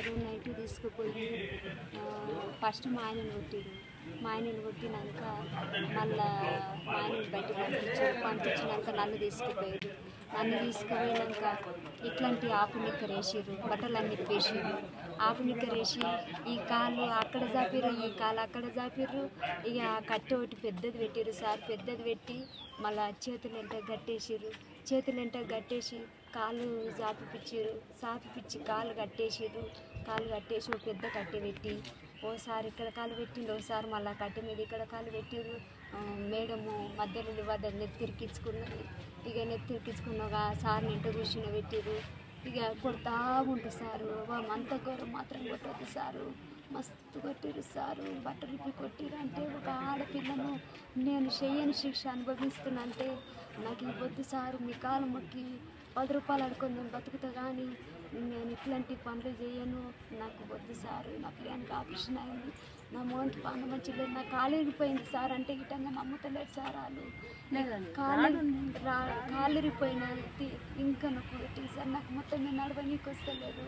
Sir night తీసుకుపోయి ఆ, first మా ఆయనను కొట్టిరు మా ఆయనను కొట్టినాక మళ్ళా మా ఆయనను బయట పంపించారు పంపించినాక నన్ను తీసుకుపోయారు నన్ను తీసుకుపోయినాక ఇట్లాంటి ఆపు నిక్కరేసిర్రు బట్టలన్నీ ఇప్పేసిర్రు ఆపు నిక్కరేసి ఈ కాలు అక్కడ జాపిర్రు ఈ కాలు అక్కడ జాపిర్రు ఇక కట్టె ఒకటి పెద్దది పెట్టిర్రు సార్ పెద్దది పెట్టి మళ్ళా చేతులు ఎంట గట్టేసిర్రు చేతులు ఎంట గట్టేసి కాలు జాపిపిచ్చిర్రు సాపిపిచ్చి కాలు కట్టేసిర్రు కాలు కట్టేసి ఒక పెద్ద కట్టె పెట్టి ఓసారి ఇక్కడ కాలు పెట్టిండు ఓసారి మళ్ళీ కట్టె మీద ఇక్కడ కాలు పెట్టిర్రు ఆ, మేడము మధ్యలో వద్ద నెత్తిరికించుకున్నది ఇక నెత్తిరికించుకున్నాక సార్ని ఇంట కూర్చుని పెట్టిర్రు ఇక కొడతా ఉంటుంది సారు అంత ఘోరం మాత్రం కొట్టద్దు సారు మస్తు కొట్టిరు సారు బట్టలు ఇప్పి కొట్టిరు అంటే ఒక ఆడపిల్లను నేను చెయ్యని శిక్ష అనుభవిస్తున్నా అంటే నాకు ఈ వద్దు సారు మీ కాలు మొక్కి పది రూపాయలు అడుకొని నేను బతుకుతా కానీ నేను ఇట్లాంటి పనులు చేయను నాకు వద్దు సారు నా పిల్లానికి ఆపరేషన్ అయింది నా మోహన్కి పాన మంచిగా లేదు నా కాలు ఇరిగిపోయింది సార్ అంటే ఇటంగా నమ్ముతలేదు సార్ వాళ్ళు కాలు రా- కాలు ఇరిగిపోయిన ఇంకా నొప్పి పెట్టి సార్ నాకు మొత్తం నేను నడవనీకి వస్తలేదు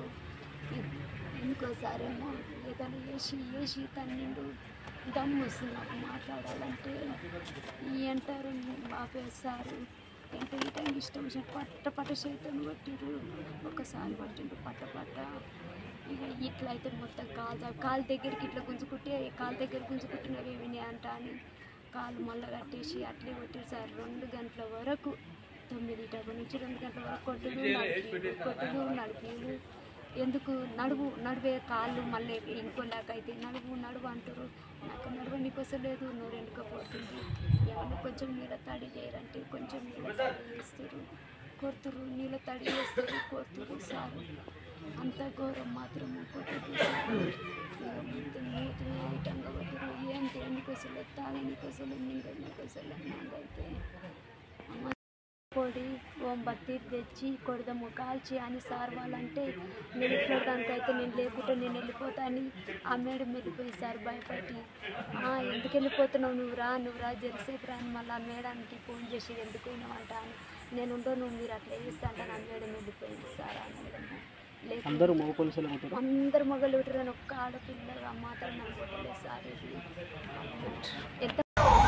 ఇంకోసారేమో ఏదైనా వేసి వేసి తన్నిండు దమ్ము వస్తుంది నాకు మాట్లాడాలంటే ఈ అంటారు ఆపేస్తారు ఎంత ఇటంగా ఇష్టం వచ్చినట్టు పట్ట పట్ట చేతులు కొట్టిరు ఒకసారి పట్టిండు పట్ట పట్ట ఇక ఇట్లా అయితే మొత్తం కాలు కాలు దగ్గరికి ఇట్లా గుంజుకుంటే కాలు దగ్గర గుంజుకుంటున్నవేమి అంట అని కాలు మళ్ళీ కట్టేసి అట్లే కొట్టారు సార్ రెండు గంటల వరకు తొమ్మిది డబ్బు నుంచి రెండు గంటల వరకు కొట్టుడు నడిపి కొట్టుడు నడిపిడు ఎందుకు నడువు నడివే కాళ్ళు మళ్ళీ ఇంకోలాగా అయితే నడువు నడువు అంటారు నాకు నడువు నీకు వస్తలేదు నువ్వు రెండుకపోతుంది ఏమన్నా కొంచెం నీళ్ళ తడి చేయరంటే కొంచెం నీళ్ళ తడి చేస్తారు కొడుతురు నీళ్ళ తడి చేస్తారు కొడుతురు సారు అంత ఘోరం మాత్రం కొట్టదు సారు ఇక మొత్తం మూతులు ఐటంగా కొట్టురు ఏం తినడానికి వస్తలేదు తాగడానికి వస్తలేదు మింగడానికి వస్తలేదు నాకైతే అమ్మ పొడి ఓం బత్తి తెచ్చి కొడదాము కాల్చి అని సార్ వాళ్ళంటే నేను ఇట్లడానికి అయితే నేను లేకుంటే నేను వెళ్ళిపోతా అని ఆ మేడం వెళ్ళిపోయి సార్ భయపడి "ఆ, ఎందుకు వెళ్ళిపోతున్నావు నువ్వు రా నువ్వు రా జరిసేపు రా అని మళ్ళీ ఆ మేడానికి ఫోన్ చేసి ఎందుకు పోయినావంట అని నేను ఉండో నువ్వు మీరు అట్లా చేస్తా అంటే నా మేడం వెళ్ళిపోయింది సార్ ఆ మేడం లేకుంటే అందరూ మగ పోలీసులు ఉంటారు అందరు మొగలు పెట్టారని ఒక్క ఆడపిల్లగా మాత్రం నాకు కొట్టలేదు సార్ ఇది ఎంత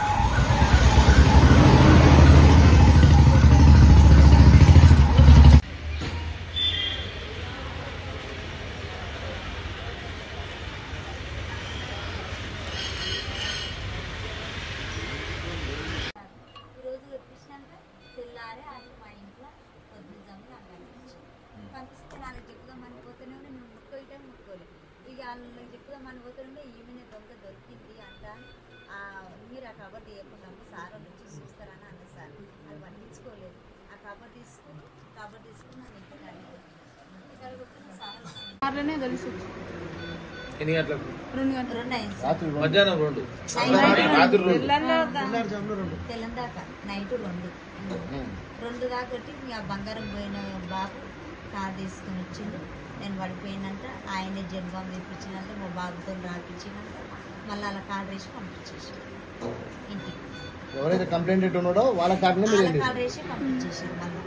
రోజు తెప్పించినాక తెల్లారే అది మా ఇంట్లో పొద్దున్న జమ్మి నాకు కనిపించింది కనిపిస్తే నాకు చెప్పుదామని పోతేనే ఉండే నువ్వు ముక్కోయితే ముక్కోలేదు ఇక వాళ్ళు చెప్పుదామని పోతుండే ఈమెనే దొంగ దొరికింది అంట ఆ, మీరు ఆ కబర్ తీయకుండా సార్ వాళ్ళు వచ్చి చూస్తారని అన్న సార్ అది పట్టించుకోలేదు ఆ కబర్ తీసుకుని కబర్ తీసుకుని నన్ను ఇంటికి అడిగారు ఇక్కడ కూర్చుని సార్ ఆరులోనే కలిసి ఎన్ని గంటలకు రెండు గంటలు రెండు అయింది సార్ మధ్యాహ్నం రెండు రాత్రి రెండు తెల్లందాక నైట్ రెండు రెండు దాకా కొట్టి ఆ బంగారం పోయిన బాబు కార్ తీసుకుని వచ్చిండు నేను పడిపోయినంత ఆయనే జన్మం తెప్పించినంత మా బాబుతో రాపించినంత మళ్ళీ అలా కార్ వేసి పంపించేసి ఇంటికి ఎవరైతే కంప్లైంట్ ఉన్నాడో వాళ్ళ కారణం మీరు వాళ్ళ వెళ్ళి కార్ వేసి పంపించేసి మళ్ళీ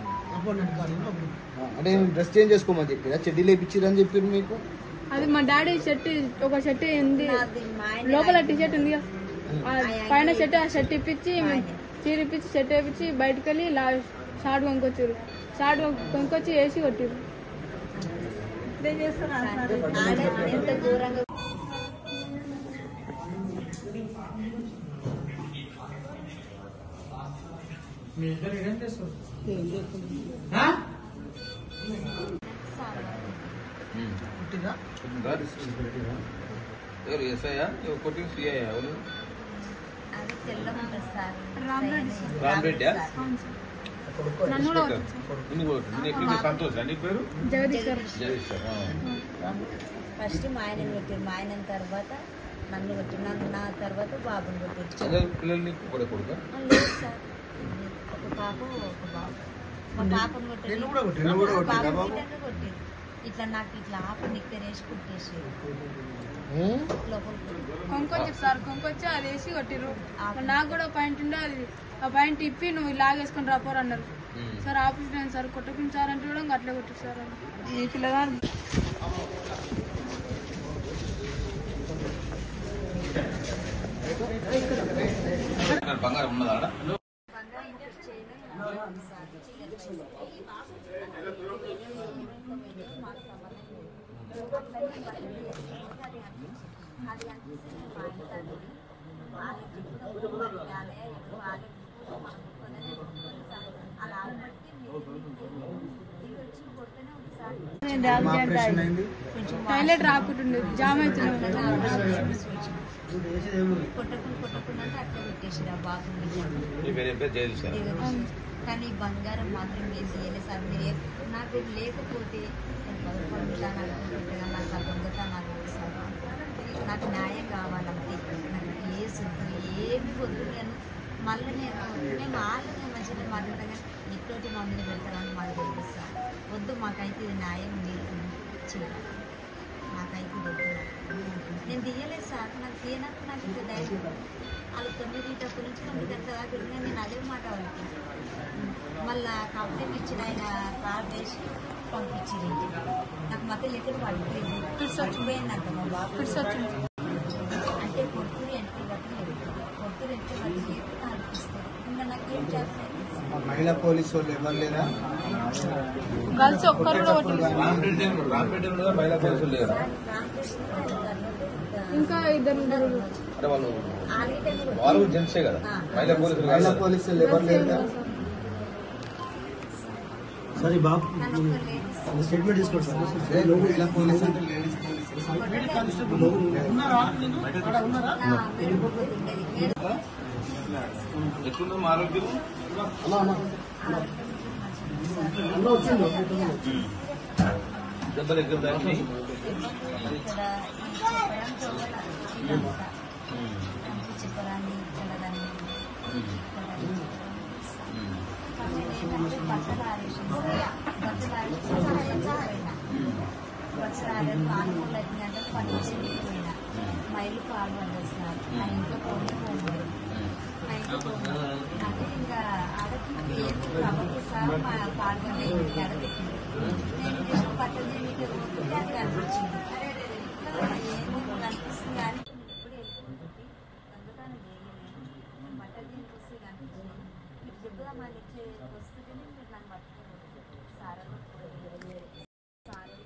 అంటే డ్రెస్ చేంజ్ చేసుకోమని చెప్పి చెడ్డీ లేపించిరని చెప్పారు మీకు అది మా డాడీ షర్ట్ ఒక షర్ట్ ఉంది నాది మా ఆయన లోపల టీ షర్ట్ ఉంది పైన షర్ట్ ఆ షర్ట్ ఇప్పించి చీర ఇప్పించి షర్ట్ వేపించి బయటకు వెళ్ళి లా షార్ట్ కొనుక్కొచ్చారు షార్ట్ కొనుక్కొచ్చి వేసి కొట్టారు ఆడ ఎంత దూరంగా ఎవరు ఎస్ఐయా ఎవరు కొట్టిన సిఐ ఎవరు అది తెల్లమంటారు సార్ రామరెడ్డా నన్ను కూడా నిన్ను కొట్టు నిన్ను ఎక్కడ సంతోష్ నీ పేరు జగదీష్ గారు జగదీష్ సార్ ఆ. ఫస్ట్ మా ఆయనని కొట్టారు మా ఆయన తర్వాత నన్ను కొట్టారు నన్ను నా తర్వాత బాబుని కొట్టారు అందరు పిల్లలు నీకు కూడా కొడుక లేదు సార్ ఒక పాప ఒక బాబు మా పాపను కొట్టారు బాబు ఇట్లా కొట్టారు ఇట్లా నాకు ఇట్లా ఆప నిక్కరేసి కుట్టేసారు హ్మ్? లోపలికి కొనుక్కొచ్చారు సార్ కొనుక్కొచ్చి అది వేసి కొట్టిర్రు మరి నాకు కూడా పాయింట్ ఉండే అది ఆ పాయింట్ ఇప్పి నువ్వు లాగేసుకొని రాపోరు అన్నారు సార్ ఆఫీస్ నేను సార్ కొట్టుకుని సార్ అంటే కూడా ఇంకా అట్లే కొట్టారు సార్ ఈ పిల్లగాడు ఇక్కడ బంగారం ఉన్నదా ఆడ బంగారం ఒకటి చేయడం సార్ చిల్లర పైసలు. మాకు సంబంధం లేదు. అట్లనే బట్టలు వేసుకుంటే అది అనిపించింది. అది అనిపిస్తే నేను మా ఇంట్లో అడిగి, వాళ్ళకి ఇప్పుడు మరి ఇవ్వాలి, ఇప్పుడు వాళ్ళకి ఇప్పుడు మనం కొననే కొనుక్కోవాలి సార్. అలా ఆడబట్టి మీరు ఇది వచ్చి కొడుతూనే ఉంది సార్. ఆపరేషన్ అయింది టాయిలెట్ రాకుంటుండే జామ్ అవుతున్నాం కొట్టకుండా కొట్టకుండా అంటే అట్లా పెట్టేసిరా బాబు ఈ పేరు ఏం పేరు జైలు సార్ కానీ బంగారం మాత్రం ఏం చేయలేదు సార్ మీరు ఏ- నాకు లేకపోతే నేను బతుకుంటాను అనుకుంటుంటే నాకు ఆ దొంగతనాలు వద్దు సార్ నాకు న్యాయం కావాలంటే నాకు ఏ శుద్ధి ఏమి వద్దు నేను మళ్ళీ నేను మేము వాళ్ళని మంచిగా మాట్లాడతాను కానీ ఇట్టోటి మమ్మల్ని పెడతారని మాకు తెలుసు సార్ వద్దు మాకైతే ఇది న్యాయం మీరు చేయాలి నాకైతే వద్దు నేను తీయలేదు సార్ నాకు తీయనప్పుడు నాకు ఇంత ధైర్యం వాళ్ళు తొమ్మిది తప్పు నుంచి తొమ్మిది గంటల దాకా ఉన్నా నేను అదే మాట వాళ్ళకి మళ్ళా కంప్లైంట్ ఇచ్చిన ఆయన కార్ వేసి పంపించింది ఇంటికి నాకు మధ్య లెక్కలు పడిపోయింది చచ్చిపోయిందంట మా బాబు ఫిట్స్ వచ్చింది అంటే కొడుకుని ఎంట్రీ పట్టలేదు కొడుకుని ఎంట్రీ పట్టలేదు అనిపిస్తుంది ఇంకా నాకేం చేస్తాను మహిళా పోలీసు వాళ్ళు ఎవరు లేరా గర్ల్స్ ఒక్కరు కూడా కొట్టలేదు రాంపేట రాంపేట ఉన్నదా మహిళా పోలీసులు లేరు రామకృష్ణ ఇంకా ఇద్దరు ఉన్నారు. అంటే వాళ్ళు ఆడితే వాళ్ళు జెంట్సే కదా మహిళా పోలీసులు మహిళా కాదు పోలీసులు ఎవరు లేరు సరే బాబు నన్ను ఒక లేడీస్ స్టేట్మెంట్ తీసుకోండి సార్ మహిళా పోలీసు అంటే లేడీస్ నా మెరుగుపోతుంది మెరుగు ఎట్లుందో మా ఆరోగ్యం దెబ్బలు ఎక్కడ దాన్ని ఇక్కడ ఈ చెప్పడం చదవడం ఇదంతా అంతే చెప్పడాన్ని చదవడాన్ని ఏంటంటే బట్టలు ఆరేసింది బట్టలు ఆరేసి సహాయం సహాయన బట్టలు ఆరేసి ఆనుకోండి అంటే పని చేయకపోయినా మా ఇల్లు పాలు పడ్డది సార్ మా ఇంట్లో పోనీ పోలేదు మా ఇంట్లో పోనీ అంటే ఇంకా ఆడకి ఏమి అవ్వదు సార్ మా పాలు పడ్డ ఇంటికి ఆడబెట్టింది నేను చేసిన బట్టలు నీకు పోతుంటే అది కనిపించింది ఏమో కనిపిస్తుంది కానీ ఇప్పుడు వెళ్ళిపోతుంది దొంగతనం చేయలేదు బట్టలు దీనికి వస్తే కనిపించింది మీకు చెప్పుదా మళ్ళీ ఇచ్చే వస్తుంది మీరు నన్ను పట్టుకోలేదు సారలు సారలు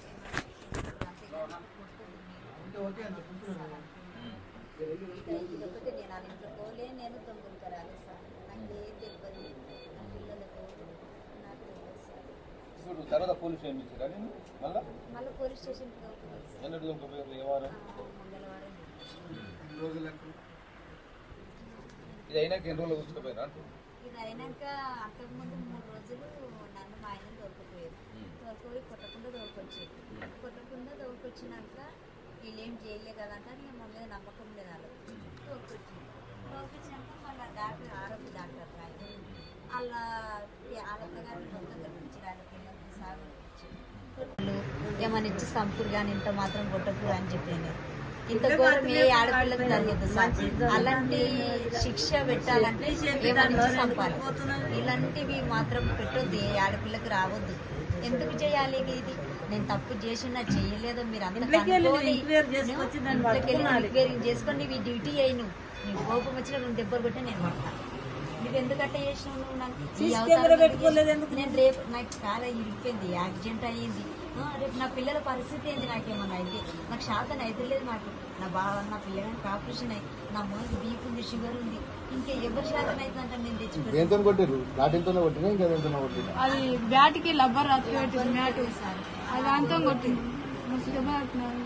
ఇదొకటి నేను ఆ ఇంట్లో పోలే నేను తొమ్మిది కరాలి సార్ నాకు ఏం తెలియదు నా పిల్లలతో నాకు తెలియదు సార్ ఇప్పుడు తర్వాత పోలీసు ఏం చేశారు కానీ మళ్ళా మళ్ళీ పోలీస్ స్టేషన్కి వెళ్తున్నాను సార్ ఎన్నటి దొంగపోయారు ఏ వారం ఆ, మంగళవారం రోజులకు ఇది అయినాక ఎన్ని రోజులు కూర్చుకుపోయినా ఇది అయినాక అంతకుముందు మూడు రోజులు నన్ను మా ఆయన దొరికిపోయారు దొరికిపోయి కొట్టకుండా దొరికొచ్చేది కొట్టకుండా దొరికొచ్చినాక వీళ్ళేం చేయలే కదంటే నేను మా మీద నమ్మకం లేదు వాళ్ళకి దొరికొచ్చింది దొరికొచ్చినాక మళ్ళీ డాక్టర్ ఆరోగ్య డాక్టర్ రాయి వాళ్ళ వాళ్ళతో కానీ మొత్తం కనిపించడానికి సాగు ఏమని ఇచ్చి సంపూర్ కానీ ఇంత మాత్రం కొట్టకూడదు అని చెప్పాను ఇంత ఘోరం ఏ ఆడపిల్లకు జరగదు సార్ అలాంటి శిక్ష పెట్టాలంటే ఏమని ఇచ్చి చంపాలి ఇలాంటివి మాత్రం పెట్టొద్దు ఏ ఆడపిల్లకు రావద్దు ఎందుకు చేయాలి ఇది నేను తప్పు చేసినా చేయలేదో మీరు అంత కనుక్కొని ఇంట్లోకి వెళ్ళి ఎంక్వైరీ చేసుకొని నీవి డ్యూటీ అయ్యి నువ్వు నీకు కోపం వచ్చినా నువ్వు దెబ్బలు కొట్టి నేను పడతా నువ్వు ఎందుకంటే చేసినావు నువ్వు నాకు ఈ అవతారం ఎందుకు? నేను రేపు నాకు చాలా ఇరిపోయింది యాక్సిడెంట్ అయ్యింది ఆ, రేపు నా పిల్లల పరిస్థితి ఏంది నాకేమన్నా అయితే నాకు శాతం అయితే లేదు నాకు నా బావ నా పిల్లగానికి ఆపరేషన్ అయ్యి నా మోనికి బీపీ ఉంది షుగర్ ఉంది ఇంకా ఎవరి శాతం అవుతుందంటే నేను తెచ్చిపెట్టాను దేంతో కొట్టారు దాటితో కొట్టినా ఇంకా దేంతో కొట్టినా అది బ్యాట్కి లబ్బర్ అత్తి పెట్టింది మ్యాట్ సార్ అది అంతం కొట్టింది మస్తు దెబ్బ తాకినాయి.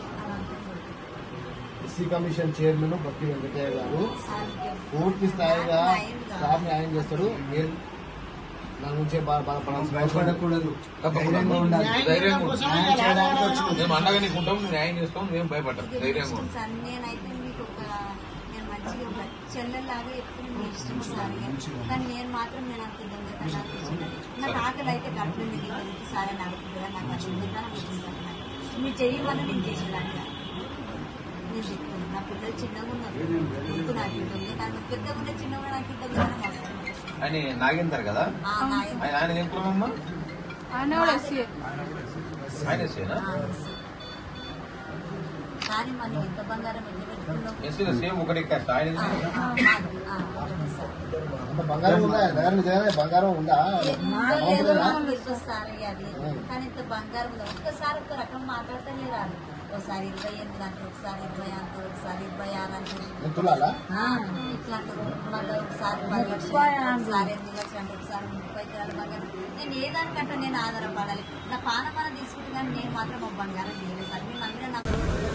ఎస్సీ కమిషన్ చైర్మన్ భక్తి వెంకటయ్య గారు సార్ పూర్తి స్థాయిగా సార్ న్యాయం చేస్తాడు మీరు నా నుంచే బాధపడాల్సిన భయపడకూడదు ధైర్యంగా ఉండాలి ధైర్యంగా ఉండు. న్యాయం చేయడానికి వచ్చిన మేము అండగా నీకు ఉంటాం నువ్వు న్యాయం చేస్తాం మేము భయపడ్డాం ఇది ధైర్యంగా ఇష్టం ఉంటాం సార్ నేనైతే మీకు ఒక నేను మంచిగా ఒక చెల్లెలాగా ఎప్పుడు మీ ఇష్టం సార్ కానీ నేను మాత్రం నేను అంత దొంగతనాలు చేసిన నాకు ఆకలి అయితే కడుపు మీద దిగుతుంది సార్ అని అడుగుతుందా నాకు అది దొంగతనం వచ్చింది సార్ నాకు. మీరు చేయమని నేను చేసేదాన్ని కాదు. నేను చెప్తాను నా పిల్లలు చిన్నగా ఉన్నారు ఇప్పుడు నాకు దొంగతనం పెద్దగా ఉండే చిన్నగా నాకు దొంగతనం వస్తుంది ఆయన నాగేందర్ కదా ఆ, నాయ- ఆయన ఆయన ఏం కులమమ్మా ఆయన కూడా ఎస్సీ ఆయన సేనా ఆ, ఎస్. కానీ మనం ఎంత బంగారం ఎన్ని పెట్టుకున్నాం ఎస్సీలో సేమ్ ఒకటి కాస్ట్ ఆయన ఆ, ఆ, కాదు. ఆ, ఒకటి సార్. అంత బంగారం ఉందా దగ్గర నిజంగానే బంగారం ఉందా ఏదో విశ్వస్తారు అది కానీ ఇంత బంగారం ఉంది ఒక్కసారి ఒక్క రకం మాట్లాడితేనే రాదు ఒకసారి ఇరవై ఎనిమిది అంటే ఒకసారి ఇరవై అంత ఒకసారి ఇరవై ఆరు అంటే నేను తులాలా ఆ, ఇట్లా అంటారు. మళ్ళీ ఒకసారి పది లక్షలు అంటే ఒకసారి ఎనిమిది లక్షలు అంటే ఒకసారి ముప్పై తులాల బంగారం నేను ఏ దానికంటే నేను ఆధారపడాలి నా పానపాన తీసుకుంటే కానీ నేను మాత్రం ఒక బంగారం లేదు సార్ మేము అందరం నాకు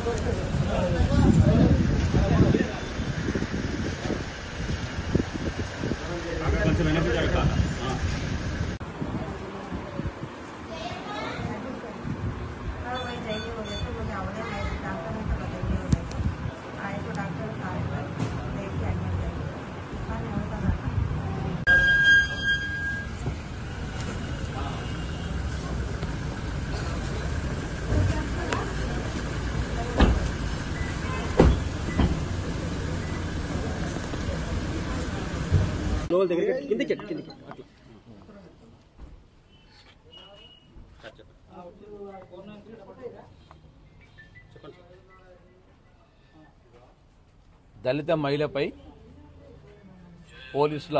దళిత మహిళపై పోలీసుల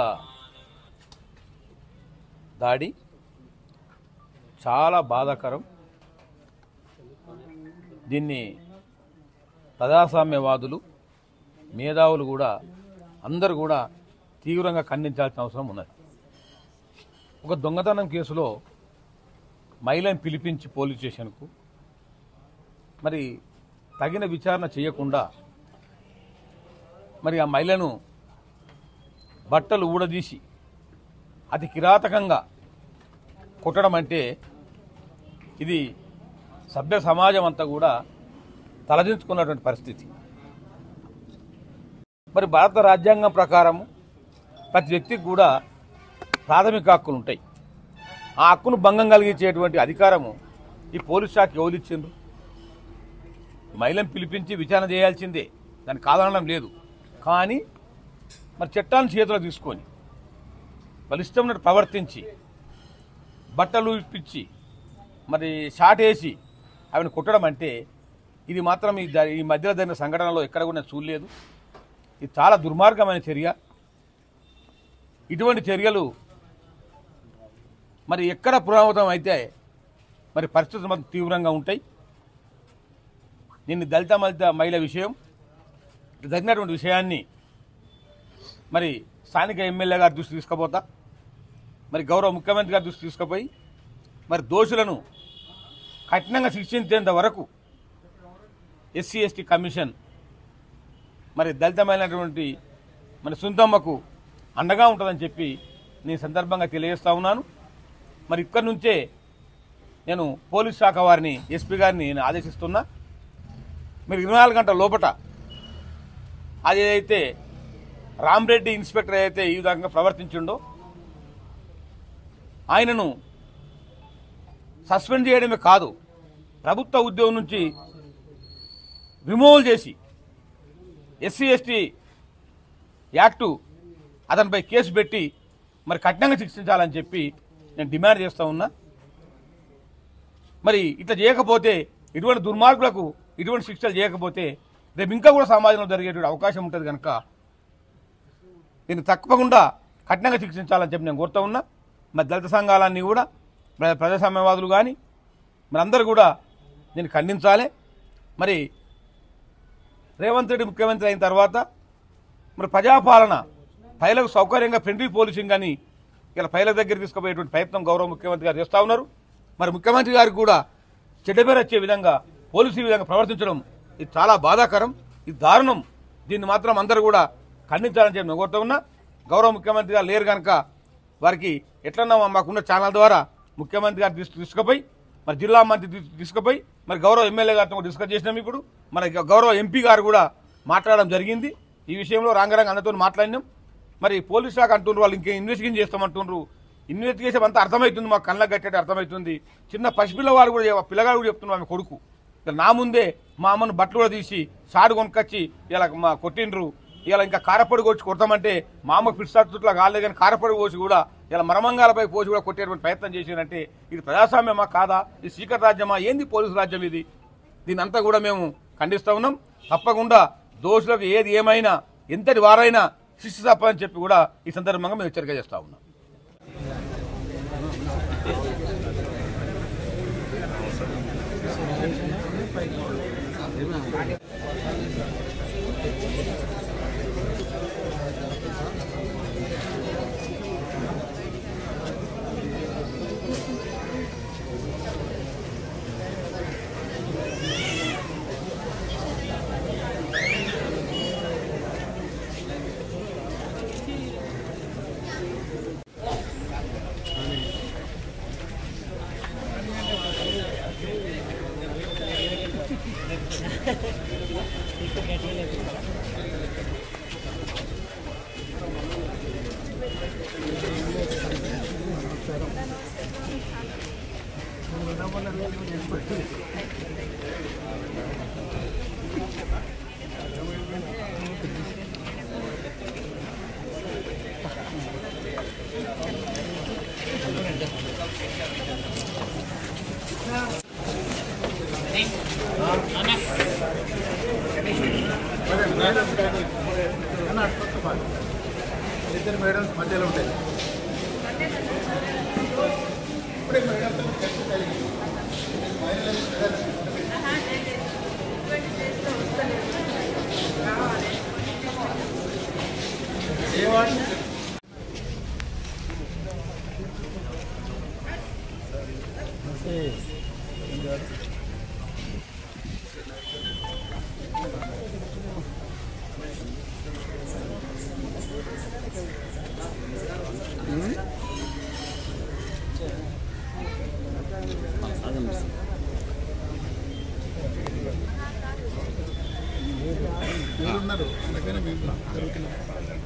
దాడి చాలా బాధాకరం దీన్ని ప్రజాస్వామ్యవాదులు మేధావులు కూడా అందరూ కూడా తీవ్రంగా ఖండించాల్సిన అవసరం ఉన్నది ఒక దొంగతనం కేసులో మహిళను పిలిపించి పోలీస్ స్టేషన్కు మరి తగిన విచారణ చేయకుండా మరి ఆ మహిళను బట్టలు ఊడదీసి అతి కిరాతకంగా కొట్టడం అంటే ఇది సభ్య సమాజం అంతా కూడా తలదించుకున్నటువంటి పరిస్థితి మరి భారత రాజ్యాంగం ప్రకారం ప్రతి వ్యక్తికి కూడా ప్రాథమిక హక్కులు ఉంటాయి ఆ హక్కును భంగం కలిగించేటువంటి అధికారము ఈ పోలీస్ శాఖ ఎవరు ఇచ్చిండ్రు మహిళను పిలిపించి విచారణ చేయాల్సిందే దాన్ని కాదనడం లేదు కానీ మరి చట్టాన్ని చేతిలో తీసుకొని బలిష్టం ప్రవర్తించి బట్టలు ఇప్పించి మరి షాట్ వేసి ఆమెను కుట్టడం అంటే ఇది మాత్రం ఈ జ- ఈ మధ్యలో జరిగిన సంఘటనలో ఎక్కడ కూడా నేను చూడలేదు ఇది చాలా దుర్మార్గమైన చర్య ఇటువంటి చర్యలు మరి ఎక్కడ పునరావృతం అయితే మరి పరిస్థితులు మాత్రం తీవ్రంగా ఉంటాయి నిన్ను దళిత మలిత మహిళ విషయం జరిగినటువంటి విషయాన్ని మరి స్థానిక ఎమ్మెల్యే గారి దృష్టి తీసుకుపోతా మరి గౌరవ ముఖ్యమంత్రి గారి దృష్టి తీసుకుపోయి మరి దోషులను కఠినంగా శిక్షించేంత వరకు ఎస్సీ ఎస్టీ కమిషన్ మరి దళితమైనటువంటి మరి సుందమ్మకు అండగా ఉంటుందని చెప్పి నేను సందర్భంగా తెలియజేస్తా ఉన్నాను మరి ఇక్కడి నుంచే నేను పోలీస్ శాఖ వారిని ఎస్పీ గారిని నేను ఆదేశిస్తున్నా మీరు ఇరవై నాలుగు గంటల లోపట అది ఏదైతే రామరెడ్డి ఇన్స్పెక్టర్ ఏదైతే ఈ విధంగా ప్రవర్తించిండో ఆయనను సస్పెండ్ చేయడమే కాదు ప్రభుత్వ ఉద్యోగం నుంచి రిమూవల్ చేసి ఎస్సీ ఎస్టీ యాక్టు అతనిపై కేసు పెట్టి మరి కఠినంగా శిక్షించాలని చెప్పి నేను డిమాండ్ చేస్తా ఉన్నా మరి ఇట్లా చేయకపోతే ఇటువంటి దుర్మార్గులకు ఇటువంటి శిక్షలు చేయకపోతే రేపు ఇంకా కూడా సమాజంలో జరిగేటువంటి అవకాశం ఉంటుంది కనుక దీన్ని తప్పకుండా కఠినంగా శిక్షించాలని చెప్పి నేను కోరుతా ఉన్నా మరి దళిత సంఘాలన్నీ కూడా ప్ర- ప్రజాస్వామ్యవాదులు కానీ మరి అందరూ కూడా దీన్ని ఖండించాలి మరి రేవంత్ రెడ్డి ముఖ్యమంత్రి అయిన తర్వాత మరి ప్రజాపాలన ప్రజలకు సౌకర్యంగా ఫ్రెండ్లీ పోలీసింగ్ అని ఇలా ప్రజల దగ్గర తీసుకుపోయేటువంటి ప్రయత్నం గౌరవ ముఖ్యమంత్రి గారు చేస్తూ ఉన్నారు మరి ముఖ్యమంత్రి గారికి కూడా చెడ్డ పేరు వచ్చే విధంగా పోలీసు ఈ విధంగా ప్రవర్తించడం ఇది చాలా బాధాకరం ఇది దారుణం దీన్ని మాత్రం అందరూ కూడా ఖండించాలని చెప్పి నేను కోరుతా ఉన్నా గౌరవ ముఖ్యమంత్రి గారు లేరు కనుక వారికి ఎట్లన్నా మాకున్న ఛానల్ ద్వారా ముఖ్యమంత్రి గారు తీసుకు తీసుకుపోయి మరి జిల్లా మంత్రి తీసు- తీసుకుపోయి మరి గౌరవ ఎమ్మెల్యే గారితో కూడా డిస్కస్ చేసినాం ఇప్పుడు మరి గ- గౌరవ ఎంపీ గారు కూడా మాట్లాడడం జరిగింది ఈ విషయంలో రంగరంగ అందరితో మాట్లాడినాం మరి పోలీస్ శాఖ అంటున్నారు వాళ్ళు ఇంకేం ఇన్వెస్టిగేషన్ చేస్తామంటున్నారు ఇన్వెస్టిగేషన్ అంతా అర్థమవుతుంది మాకు కళ్ళకు కట్టేది అర్థమవుతుంది చిన్న పసిపిల్లవాడు కూడా చెప్- పిల్లగాడు కూడా చెప్తున్నారు ఆమె కొడుకు ఇక నా ముందే మా అమ్మను బట్టలు కూడా తీసి షాడు కొనుక్కొచ్చి ఇలా మా కొట్టిండ్రు ఇలా ఇంకా కారపొడి కొచ్చి కొడతామంటే మా అమ్మ పిడిసాటుట్లా కాలేదు కానీ కారపొడి పోసి కూడా ఇలా మరమంగాలపై పోసి కూడా కొట్టేటువంటి ప్రయత్నం చేసినంటే ఇది ప్రజాస్వామ్యమా కాదా ఇది సీకర్ రాజ్యమా ఏంది పోలీసు రాజ్యం ఇది దీని అంతా కూడా మేము ఖండిస్తా ఉన్నాం తప్పకుండా దోషులకు ఏది ఏమైనా ఎంతటి వారైనా శిక్ష తప్పని చెప్పి కూడా ఈ సందర్భంగా మేము హెచ్చరిక చేస్తా ఉన్నాం ఇద్దరు మేడమ్స్ మధ్యలో ఉంటాయి ఉన్నారు అందుకని మేము జరుగుతున్నాం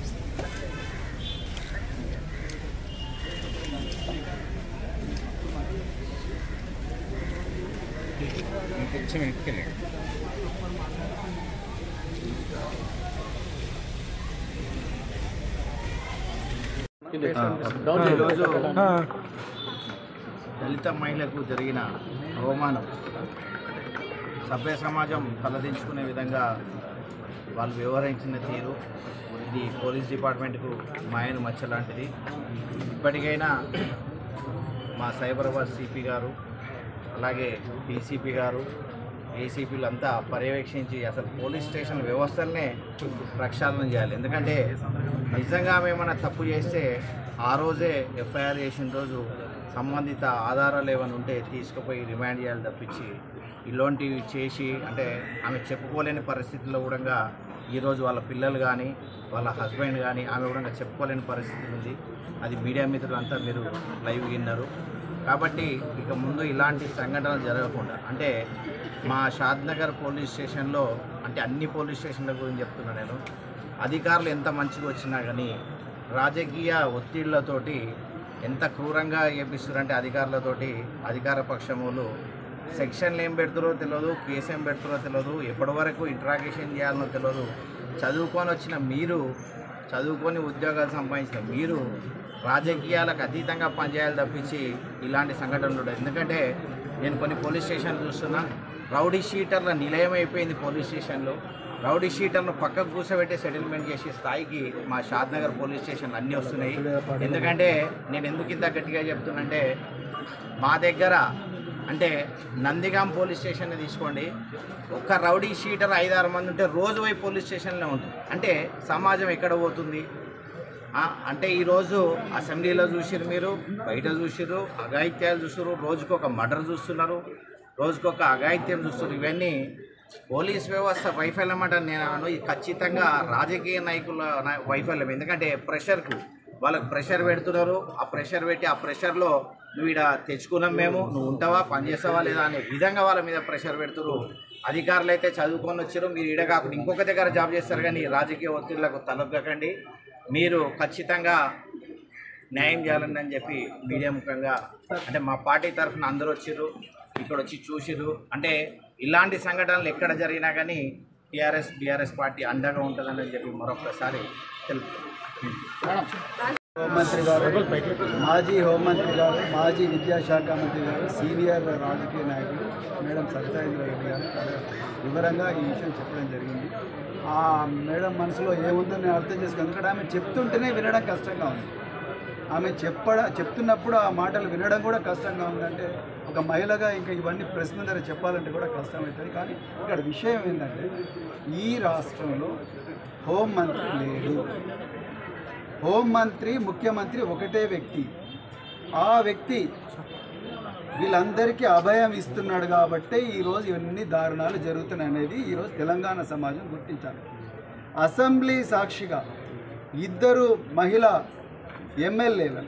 ఈరోజు దళిత మహిళకు జరిగిన అవమానం సభ్య సమాజం తలదించుకునే విధంగా వాళ్ళు వ్యవహరించిన తీరు ఇది పోలీస్ డిపార్ట్మెంట్కు మాయను మచ్చ లాంటిది ఇప్పటికైనా మా సైబరాబాద్ సిపి గారు అలాగే డీసీపీ గారు ఏసీపీలు అంతా పర్యవేక్షించి అసలు పోలీస్ స్టేషన్ వ్యవస్థలనే ప్రక్షాళన చేయాలి ఎందుకంటే నిజంగా ఏమైనా తప్పు చేస్తే ఆ రోజే ఎఫ్ఐఆర్ చేసిన రోజు సంబంధిత ఆధారాలు ఏమైనా ఉంటే తీసుకుపోయి రిమాండ్ చేయాలి తప్పించి ఇలాంటివి చేసి అంటే ఆమె చెప్పుకోలేని పరిస్థితుల్లో కూడా ఈరోజు వాళ్ళ పిల్లలు కానీ వాళ్ళ హస్బెండ్ కానీ ఆమె కూడా చెప్పుకోలేని పరిస్థితి ఉంది అది మీడియా మిత్రులంతా మీరు లైవ్ విన్నారు కాబట్టి ఇక ముందు ఇలాంటి సంఘటనలు జరగకుండా అంటే మా షాద్నగర్ పోలీస్ స్టేషన్లో అంటే అన్ని పోలీస్ స్టేషన్ల గురించి చెప్తున్నా నేను అధికారులు ఎంత మంచిగా వచ్చినా కానీ రాజకీయ ఒత్తిళ్లతోటి ఎంత క్రూరంగా చేపిస్తున్నారంటే అధికారులతోటి అధికార పక్షములు సెక్షన్లు ఏం పెడుతురో తెలియదు కేసు ఏం పెడుతురో తెలియదు ఎప్పటి వరకు ఇంట్రాగేషన్ చేయాలనో తెలియదు చదువుకొని వచ్చిన మీరు చదువుకొని ఉద్యోగాలు సంపాదించిన మీరు రాజకీయాలకు అతీతంగా పనిచేయాలి తప్పించి ఇలాంటి సంఘటనలు ఉండవు ఎందుకంటే నేను కొన్ని పోలీస్ స్టేషన్లు చూస్తున్నా రౌడీ షీటర్ల నిలయం అయిపోయింది పోలీస్ స్టేషన్లో రౌడీ షీటర్ను పక్కకు కూర్చోబెట్టి సెటిల్మెంట్ చేసే స్థాయికి మా షాద్నగర్ పోలీస్ స్టేషన్లు అన్నీ వస్తున్నాయి ఎందుకంటే నేను ఎందుకు ఇంత గట్టిగా చెప్తున్నంటే మా దగ్గర అంటే నందిగాం పోలీస్ స్టేషన్ తీసుకోండి ఒక్క రౌడీ షీటర్ ఐదారు మంది ఉంటే రోజు పోయి పోలీస్ స్టేషన్లో ఉంటుంది అంటే సమాజం ఎక్కడ పోతుంది ఆ, అంటే ఈరోజు అసెంబ్లీలో చూసిరు మీరు బయట చూసిరు అఘాయిత్యాలు చూస్తున్నారు రోజుకు ఒక మర్డర్ చూస్తున్నారు రోజుకొక అఘాయిత్యం చూస్తున్నారు ఇవన్నీ పోలీస్ వ్యవస్థ వైఫల్యం అంటే నేను అను ఇది ఖచ్చితంగా రాజకీయ నాయకుల నా- వైఫల్యం ఎందుకంటే ప్రెషర్కు వాళ్ళకు ప్రెషర్ పెడుతున్నారు ఆ ప్రెషర్ పెట్టి ఆ ప్రెషర్లో నువ్వు ఇక్కడ తెచ్చుకున్నాం మేము నువ్వు ఉంటావా పని చేస్తావా లేదా అనే విధంగా వాళ్ళ మీద ప్రెషర్ పెడుతున్నారు అధికారులు అయితే చదువుకొని వచ్చారు మీరు ఈడ కాకుండా ఇంకొక దగ్గర జాబ్ చేస్తారు కానీ రాజకీయ ఒత్తిళ్లకు తలొగ్గకండి మీరు ఖచ్చితంగా న్యాయం చేయాలని అని చెప్పి మీడియా ముఖంగా అంటే మా పార్టీ తరఫున అందరూ వచ్చిర్రు ఇక్కడ వచ్చి చూసిర్రు అంటే ఇలాంటి సంఘటనలు ఎక్కడ జరిగినా కానీ టీఆర్ఎస్ బీఆర్ఎస్ పార్టీ అండగా ఉంటుందని చెప్పి మరొకసారి తెలుపు హోంమంత్రి గారు మాజీ హోంమంత్రి గారు మాజీ విద్యాశాఖ మంత్రి గారు సీనియర్ రాజకీయ నాయకులు మేడం సరితాయింద్ర రెడ్డి గారు చాలా వివరంగా ఈ విషయం చెప్పడం జరిగింది ఆ మేడం మనసులో ఏముందో నేను అర్థం చేసుకున్నాను ఎందుకంటే ఆమె చెప్తుంటేనే వినడం కష్టంగా ఉంది ఆమె చెప్పడ చెప్తున్నప్పుడు ఆ మాటలు వినడం కూడా కష్టంగా ఉందంటే ఒక మహిళగా ఇంకా ఇవన్నీ ప్రెస్ ముందర చెప్పాలంటే కూడా కష్టమవుతుంది కానీ ఇక్కడ విషయం ఏంటంటే ఈ రాష్ట్రంలో హోంమంత్రి లేడు హోంమంత్రి ముఖ్యమంత్రి ఒకటే వ్యక్తి ఆ వ్యక్తి వీళ్ళందరికీ అభయం ఇస్తున్నాడు కాబట్టే ఈరోజు ఇవన్నీ దారుణాలు జరుగుతున్నాయి అనేది ఈరోజు తెలంగాణ సమాజం గుర్తించాలి అసెంబ్లీ సాక్షిగా ఇద్దరు మహిళా ఎమ్మెల్యేలు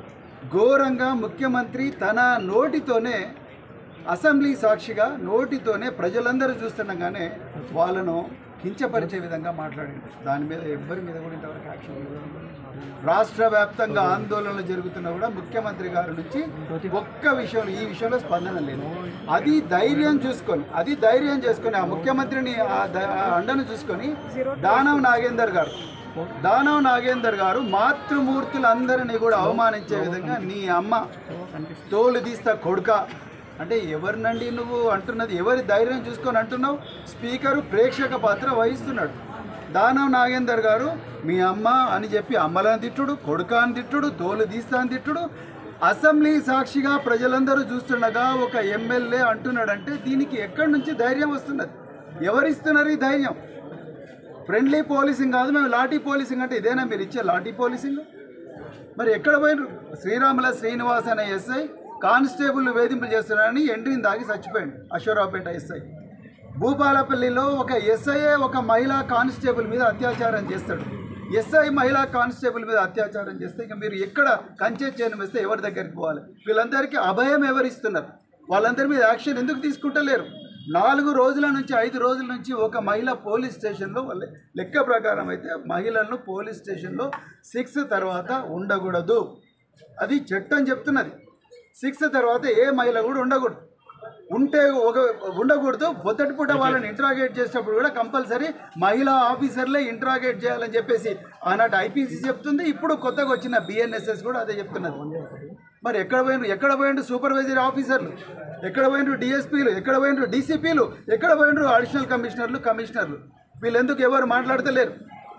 ఘోరంగా ముఖ్యమంత్రి తన నోటితోనే అసెంబ్లీ సాక్షిగా నోటితోనే ప్రజలందరూ చూస్తుండగానే వాళ్ళను కించపరిచే విధంగా మాట్లాడింది దాని మీద ఎవ్వరి మీద కూడా ఇంతవరకు యాక్షన్ లేదు. రాష్ట్ర వ్యాప్తంగా ఆందోళనలు జరుగుతున్నా కూడా ముఖ్యమంత్రి గారి నుంచి ఒక్క విషయంలో ఈ విషయంలో స్పందన లేదు అది ధైర్యం చూసుకొని అది ధైర్యం చేసుకొని ఆ ముఖ్యమంత్రిని ఆ ద- ఆ అండను చూసుకొని దానవ్ నాగేందర్ గారు దానవ్ నాగేందర్ గారు మాతృమూర్తులందరినీ కూడా అవమానించే విధంగా నీ అమ్మ తోలు తీస్తా కొడుక అంటే ఎవరినండి నువ్వు అంటున్నది ఎవరి ధైర్యం చూసుకొని అంటున్నావు స్పీకరు ప్రేక్షక పాత్ర వహిస్తున్నాడు దానవ్ నాగేందర్ గారు మీ అమ్మ అని చెప్పి అమ్మలను తిట్టుడు కొడుక అని తిట్టుడు తోలు తీస్తా అని తిట్టుడు అసెంబ్లీ సాక్షిగా ప్రజలందరూ చూస్తుండగా ఒక ఎమ్మెల్యే అంటున్నాడంటే దీనికి ఎక్కడి నుంచి ధైర్యం వస్తున్నది ఎవరిస్తున్నారు ఈ ధైర్యం ఫ్రెండ్లీ పోలీసింగ్ కాదు మేము లాఠీ పోలీసింగ్ అంటే ఇదేనా మీరు ఇచ్చే లాఠీ పోలీసింగ్ మరి ఎక్కడ పోయిన శ్రీరాముల శ్రీనివాస్ అనే ఎస్ఐ కానిస్టేబుల్ వేధింపులు చేస్తున్నారని ఎంట్రీని దాగి చచ్చిపోయాడు అశ్వరావుపేట ఎస్ఐ భూపాలపల్లిలో ఒక ఎస్ఐఏ ఒక మహిళా కానిస్టేబుల్ మీద అత్యాచారం చేస్తాడు ఎస్ఐ మహిళా కానిస్టేబుల్ మీద అత్యాచారం చేస్తే ఇక మీరు ఎక్కడ కంచె చేయని వేస్తే ఎవరి దగ్గరికి పోవాలి వీళ్ళందరికీ అభయం ఎవరిస్తున్నారు వాళ్ళందరి మీద యాక్షన్ ఎందుకు తీసుకుంటలేరు నాలుగు రోజుల నుంచి ఐదు రోజుల నుంచి ఒక మహిళ పోలీస్ స్టేషన్లో వాళ్ళ లెక్క ప్రకారం అయితే మహిళలను పోలీస్ స్టేషన్లో సిక్స్ తర్వాత ఉండకూడదు అది చట్టం చెప్తున్నది సిక్స్ తర్వాత ఏ మహిళ కూడా ఉండకూడదు ఉంటే ఒక ఉండకూడదు పొద్దుటి పూట వాళ్ళని ఇంట్రాగేట్ చేసేటప్పుడు కూడా కంపల్సరీ మహిళా ఆఫీసర్లే ఇంట్రాగేట్ చేయాలని చెప్పేసి ఆనాటి ఐపీసీ చెప్తుంది ఇప్పుడు కొత్తగా వచ్చిన బిఎన్ఎస్ఎస్ కూడా అదే చెప్తున్నది మరి ఎక్కడ పోయిన ఎక్కడ పోయిండ్రు సూపర్వైజరీ ఆఫీసర్లు ఎక్కడ పోయినరు డిఎస్పీలు ఎక్కడ పోయినరు డీసీపీలు ఎక్కడ పోయినరు అడిషనల్ కమిషనర్లు కమిషనర్లు వీళ్ళు ఎందుకు ఎవరు మాట్లాడతలేరు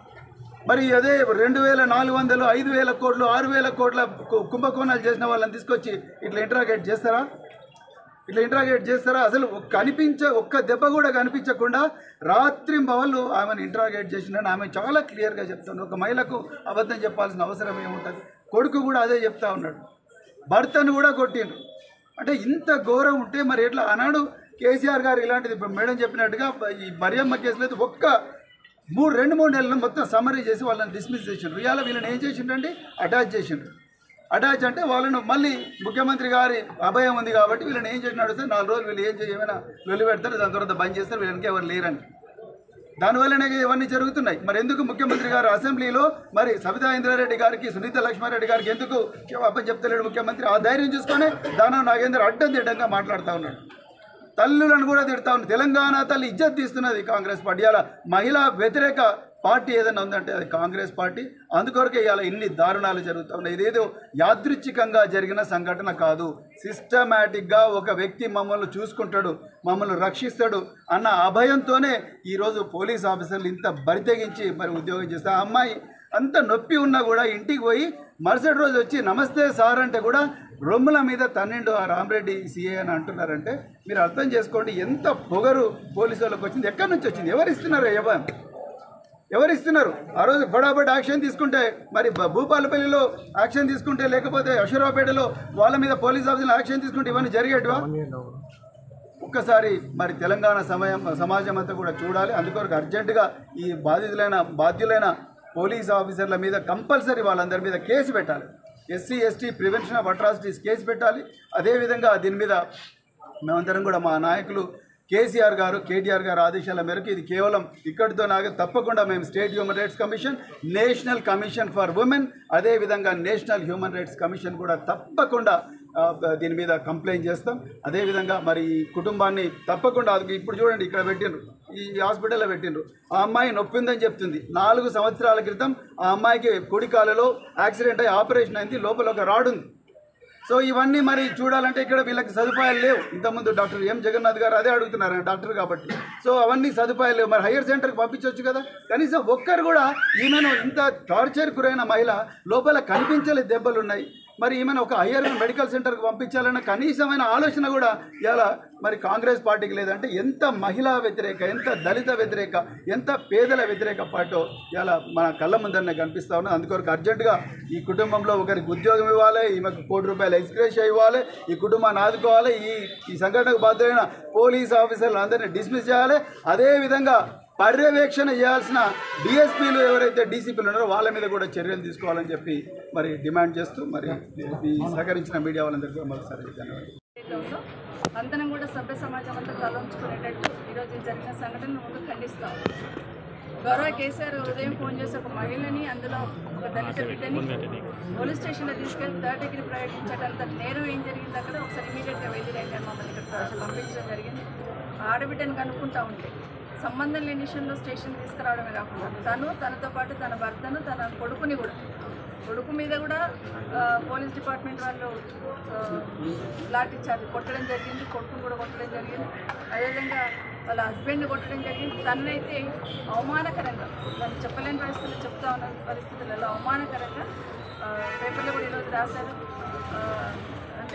మరి అదే రెండు వేల నాలుగు వందలు ఐదు వేల కోట్లు ఆరు వేల కోట్ల కు- కుంభకోణాలు చేసిన వాళ్ళని తీసుకొచ్చి ఇట్లా ఇంట్రాగేట్ చేస్తారా ఇట్లా ఇంట్రాగేట్ చేస్తారా అసలు ఒక్క కనిపించ ఒక్క దెబ్బ కూడా కనిపించకుండా రాత్రి బవళ్ళు ఆమెను ఇంట్రాగేట్ చేసిందని ఆమె చాలా క్లియర్గా చెప్తాను ఒక మహిళకు అబద్ధం చెప్పాల్సిన అవసరం ఏముంటుంది కొడుకు కూడా అదే చెప్తా ఉన్నాడు భర్తను కూడా కొట్టిండ్రు అంటే ఇంత ఘోరం ఉంటే మరి ఎట్లా ఆనాడు కేసీఆర్ గారు ఇలాంటిది ఇప్పుడు మేడం చెప్పినట్టుగా ఈ మరియమ్మ కేసులో అయితే ఒక్క మూడు రెండు మూడు నెలలు మొత్తం సమరీ చేసి వాళ్ళని డిస్మిస్ చేసిండ్రు ఇవాళ వీళ్ళని ఏం చేసిండ్రండి అటాచ్ చేసిండ్రు అటాచ్ అంటే వాళ్ళను మళ్ళీ ముఖ్యమంత్రి గారి అభయం ఉంది కాబట్టి వీళ్ళని ఏం చేసినాడు సార్ నాలుగు రోజులు వీళ్ళు ఏం చేయ ఏమైనా వెళ్ళు పెడతారు దాని తర్వాత బంద్ చేస్తారు వీళ్ళకి ఎవరు లేరని దానివల్లనే ఇవన్నీ జరుగుతున్నాయి మరి ఎందుకు ముఖ్యమంత్రి గారు అసెంబ్లీలో మరి సబితా ఇంద్రారెడ్డి గారికి సునీత లక్ష్మారెడ్డి గారికి ఎందుకు అప్పని చెప్తలేడు ముఖ్యమంత్రి ఆ ధైర్యం చూసుకొని దానం నాగేంద్ర అడ్డం తిడ్డంగా మాట్లాడుతూ ఉన్నాడు తల్లులను కూడా తిడతా ఉంది తెలంగాణ తల్లి ఇజ్జత్ తీస్తున్నది కాంగ్రెస్ పార్టీ అలా మహిళా వ్యతిరేక పార్టీ ఏదైనా ఉందంటే అది కాంగ్రెస్ పార్టీ అందుకొరకే ఇవాళ ఇన్ని దారుణాలు జరుగుతూ ఉన్నాయి ఇదేదో యాదృచ్ఛికంగా జరిగిన సంఘటన కాదు సిస్టమేటిక్గా ఒక వ్యక్తి మమ్మల్ని చూసుకుంటాడు మమ్మల్ని రక్షిస్తాడు అన్న అభయంతోనే ఈరోజు పోలీస్ ఆఫీసర్లు ఇంత బరితెగించి మరి ఉద్యోగం చేస్తే ఆ అమ్మాయి అంత నొప్పి ఉన్నా కూడా ఇంటికి పోయి మరుసటి రోజు వచ్చి నమస్తే సార్ అంటే కూడా రొమ్ముల మీద తన్నిండు ఆ రామరెడ్డి సీఏ అని అంటున్నారంటే మీరు అర్థం చేసుకోండి ఎంత పొగరు పోలీసు వాళ్ళకి వచ్చింది ఎక్కడి నుంచి వచ్చింది ఎవరు ఇస్తున్నారు ఎవరు ఎవరు ఇస్తున్నారు ఆ రోజు బడాబడ్ యాక్షన్ తీసుకుంటే మరి బ- భూపాలపల్లిలో యాక్షన్ తీసుకుంటే లేకపోతే అశ్వరావుపేటలో వాళ్ళ మీద పోలీస్ ఆఫీసులు యాక్షన్ తీసుకుంటే ఇవన్నీ జరిగేటివా ఒక్కసారి మరి తెలంగాణ సమయం సమాజం అంతా కూడా చూడాలి అందుకొరకు అర్జెంటుగా ఈ బాధితులైన బాధ్యులైన పోలీస్ ఆఫీసర్ల మీద కంపల్సరీ వాళ్ళందరి మీద కేసు పెట్టాలి SC ST prevention of atrocities case పెట్టాలి అదేవిధంగా దీని మీద మేమందరం కూడా మా నాయకులు కేసీఆర్ గారు కేటీఆర్ గారు ఆదేశాల మేరకు ఇది కేవలం ఇక్కడితో నాకు తప్పకుండా మేము state human rights commission national commission for women అదేవిధంగా నేషనల్ హ్యూమన్ రైట్స్ కమిషన్ కూడా తప్పకుండా ఆ, దీని మీద కంప్లైంట్ చేస్తాం అదేవిధంగా మరి ఈ కుటుంబాన్ని తప్పకుండా అది ఇప్పుడు చూడండి ఇక్కడ పెట్టిండ్రు ఈ హాస్పిటల్లో పెట్టిండ్రు ఆ అమ్మాయి నొప్పి ఉందని చెప్తుంది నాలుగు సంవత్సరాల క్రితం ఆ అమ్మాయికి కుడి కాలులో యాక్సిడెంట్ అయ్యి ఆపరేషన్ అయింది లోపల ఒక రాడ్ ఉంది సో ఇవన్నీ మరి చూడాలంటే ఇక్కడ వీళ్ళకి సదుపాయాలు లేవు ఇంతకుముందు డాక్టర్ ఎం జగన్నాథ్ గారు అదే అడుగుతున్నారు ఆయన డాక్టర్ కాబట్టి సో అవన్నీ సదుపాయాలు లేవు మరి హయ్యర్ సెంటర్కి పంపించవచ్చు కదా కనీసం ఒక్కరు కూడా ఈమెను ఇంత టార్చర్ గురైన మహిళ లోపల కనిపించలే దెబ్బలు ఉన్నాయి మరి ఈమెను ఒక హయ్యర్ మెడికల్ సెంటర్కి పంపించాలన్న కనీసమైన ఆలోచన కూడా ఇలా మరి కాంగ్రెస్ పార్టీకి లేదంటే ఎంత మహిళా వ్యతిరేక ఎంత దళిత వ్యతిరేక ఎంత పేదల వ్యతిరేక పార్టీ ఇలా మన కళ్ళ ముందరనే కనిపిస్తా ఉన్నది అందుకొరకు అర్జెంటుగా ఈ కుటుంబంలో ఒకరికి ఉద్యోగం ఇవ్వాలి ఈమెకు కోటి రూపాయలు ఎక్స్గ్రేషియా ఇవ్వాలి ఈ కుటుంబాన్ని ఆదుకోవాలి ఈ ఈ సంఘటనకు బాధ్యులైన పోలీస్ ఆఫీసర్లు అందరినీ డిస్మిస్ చేయాలి అదేవిధంగా పర్యవేక్షణ చేయాల్సిన డిఎస్పీలు ఎవరైతే డీసీపీలు ఉన్నారో వాళ్ళ మీద కూడా చర్యలు తీసుకోవాలని చెప్పి మరి డిమాండ్ చేస్తూ మరి ఈ సహకరించిన మీడియా వాళ్ళందరికీ కూడా మరోసారి ధన్యవాదాలు ఏదైతే అందరం కూడా సభ్య సమాజం అంతా తలంచుకునేటట్టు ఈరోజు ఈ జరిగిన సంఘటన ముందు ఖండిస్తాం గౌరవ కేసీఆర్ ఉదయం ఫోన్ చేసి ఒక మహిళని అందులో ఒక దళిత బిడ్డని పోలీస్ స్టేషన్లో తీసుకెళ్లి థర్డ్ డిగ్రీ ప్రయోగించడంత నేరం ఏం జరిగింది అక్కడ ఒకసారి ఇమీడియట్గా వైద్యులైతే మమ్మల్ని ఇక్కడ పంపించడం జరిగింది ఆ ఆడబిడ్డని కనుక్కుంటా ఉంటే సంబంధం లేని విషయంలో స్టేషన్ తీసుకురావడమే కాకుండా తను తనతో పాటు తన భర్తను తన కొడుకుని కూడా కొడుకు మీద కూడా ఆ, పోలీస్ డిపార్ట్మెంట్ వాళ్ళు ఆ, లాఠీ చార్జ్ కొట్టడం జరిగింది కొడుకుని కూడా కొట్టడం జరిగింది అదేవిధంగా వాళ్ళ హస్బెండ్ కొట్టడం జరిగింది తనైతే అవమానకరంగా తను చెప్పలేని పరిస్థితులు చెప్తా ఉన్న పరిస్థితులలో అవమానకరంగా ఆ, పేపర్లో కూడా ఈరోజు రాశారు ఆ, అంటే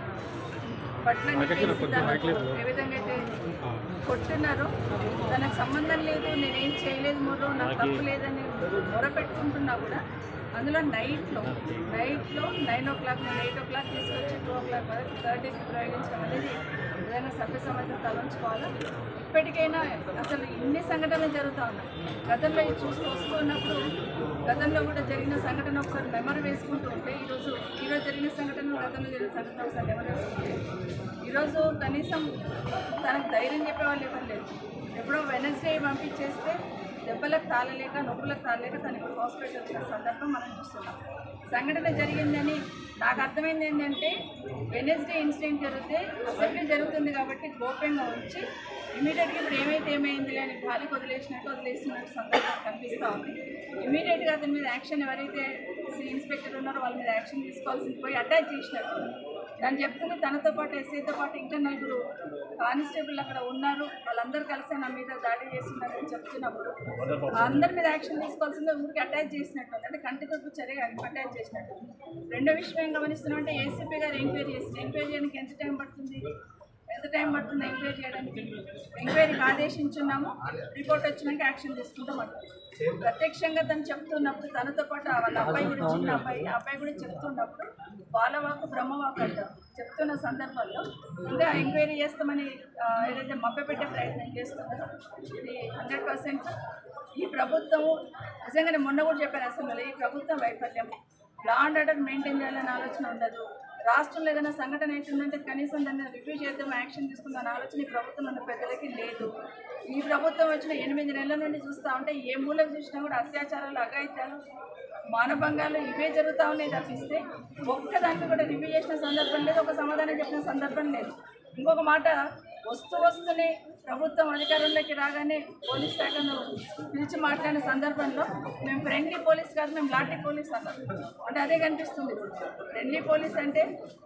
బట్టలన్నీ తీసి తనకు ఏ విధంగా అయితే కొట్టున్నారో తనకు సంబంధం లేదు నేనేం చేయలేదు మొర్రో నాకు తప్పు లేదని మొర పెట్టుకుంటున్నా కూడా అందులో నైట్లో నైట్లో నైన్ ఓ క్లాక్ నేను ఎయిట్ ఓ క్లాక్ తీసుకొచ్చి టూ ఓ క్లాక్ వరకు థర్డ్ డేకి ప్రయోగించడం అనేది ఏదైనా సభ్య సమాజం తలంచుకోవాలి ఇప్పటికైనా అసలు ఇన్ని సంఘటనలు జరుగుతూ ఉన్నాయి గతంలో ఇది చూస్తూ వస్తూ ఉన్నప్పుడు గతంలో కూడా జరిగిన సంఘటన ఒకసారి మెమరీ వేసుకుంటూ ఉంటే ఈరోజు ఈరోజు జరిగిన సంఘటన గతంలో జరిగిన సంఘటన ఒకసారి మెమరీ వేసుకుంటే ఈరోజు కనీసం తనకు ధైర్యం చెప్పే వాళ్ళు ఎవరు లేరు ఎప్పుడో వెనస్డే పంపించేస్తే దెబ్బలకు తాళలేక నొప్పులకు తాళలేక తను ఇప్పుడు హాస్పిటల్ వచ్చిన సందర్భం మనం చూస్తున్నాం సంఘటన జరిగిందని నాకు అర్థమైంది ఏంటంటే వెనస్డే ఇన్సిడెంట్ జరిగితే అసెంబ్లీ జరుగుతుంది కాబట్టి గోప్యంగా ఉంచి ఇమీడియట్గా ఇప్పుడు ఏమైతే ఏమైంది అని గాలికి వదిలేసినట్టు వదిలేసినట్టు సందర్భం కనిపిస్తూ ఉంది ఇమీడియట్గా అతని మీద యాక్షన్ ఎవరైతే ఇన్స్పెక్టర్ ఉన్నారో వాళ్ళ మీద యాక్షన్ తీసుకోవాల్సింది పోయి అటాచ్ చేసినట్టు దాన్ని చెప్తుంది తనతో పాటు ఎస్ఐతో పాటు ఇంకా నలుగురు కానిస్టేబుల్ అక్కడ ఉన్నారు వాళ్ళందరూ కలిసి నా మీద దాడి చేస్తున్నారని చెప్తున్నప్పుడు అందరి మీద యాక్షన్ తీసుకోవాల్సిందే ఊరికి అటాచ్ చేసినట్టు అంటే కంటి తప్పు చర్య అటాచ్ చేసినట్టు రెండో విషయం ఏం గమనిస్తున్నామంటే ఏసీపీ గారు ఎంక్వైరీ చేసి ఎంక్వైరీ చేయడానికి ఎంత టైం పడుతుంది ఎంత టైం పడుతుంది ఎంక్వైరీ చేయడానికి ఎంక్వైరీకి ఆదేశించున్నాము రిపోర్ట్ వచ్చినాక యాక్షన్ తీసుకుంటాం అంటారు ప్రత్యక్షంగా తను చెప్తున్నప్పుడు తనతో పాటు వాళ్ళ అబ్బాయి కూడా చిన్న అబ్బాయి ఆ అబ్బాయి కూడా చెప్తున్నప్పుడు బాలవాకు బ్రహ్మవాకు అంటారు చెప్తున్న సందర్భంలో ఇంకా ఎంక్వైరీ చేస్తామని ఆ, ఏదైతే మభ్యపెట్టే ప్రయత్నం చేస్తున్నారో ఇది హండ్రెడ్ పర్సెంట్ ఈ ప్రభుత్వము నిజంగానే మొన్న కూడా చెప్పాను అసెంబ్లీలో ఈ ప్రభుత్వం వైఫల్యం లా అండ్ ఆర్డర్ మెయింటైన్ చేయాలనే ఆలోచన ఉండదు రాష్ట్రంలో ఏదైనా సంఘటన అవుతుందంటే కనీసం దాన్ని రివ్యూ చేద్దాం యాక్షన్ తీసుకుందాం ఆలోచన ఈ ప్రభుత్వం ఉన్న పెద్దలకి లేదు ఈ ప్రభుత్వం వచ్చిన ఎనిమిది నెలల నుండి చూస్తూ ఉంటే ఏ మూలకు చూసినా కూడా అత్యాచారాలు అఘాయిత్యాలు మానభంగాలు ఇవే జరుగుతూ ఉన్నాయి తప్పిస్తే ఒక్కదానికి కూడా రివ్యూ చేసిన సందర్భం లేదు ఒక సమాధానం చెప్పిన సందర్భం లేదు ఇంకొక మాట వస్తూ వస్తూనే ప్రభుత్వం అధికారంలోకి రాగానే పోలీస్ శాఖను పిలిచి మాట్లాడిన సందర్భంలో మేము ఫ్రెండ్లీ పోలీస్ కాదు మేము లాఠీ పోలీస్ అన్నాం అంటే అదే కనిపిస్తుంది ఫ్రెండ్లీ పోలీస్ అంటే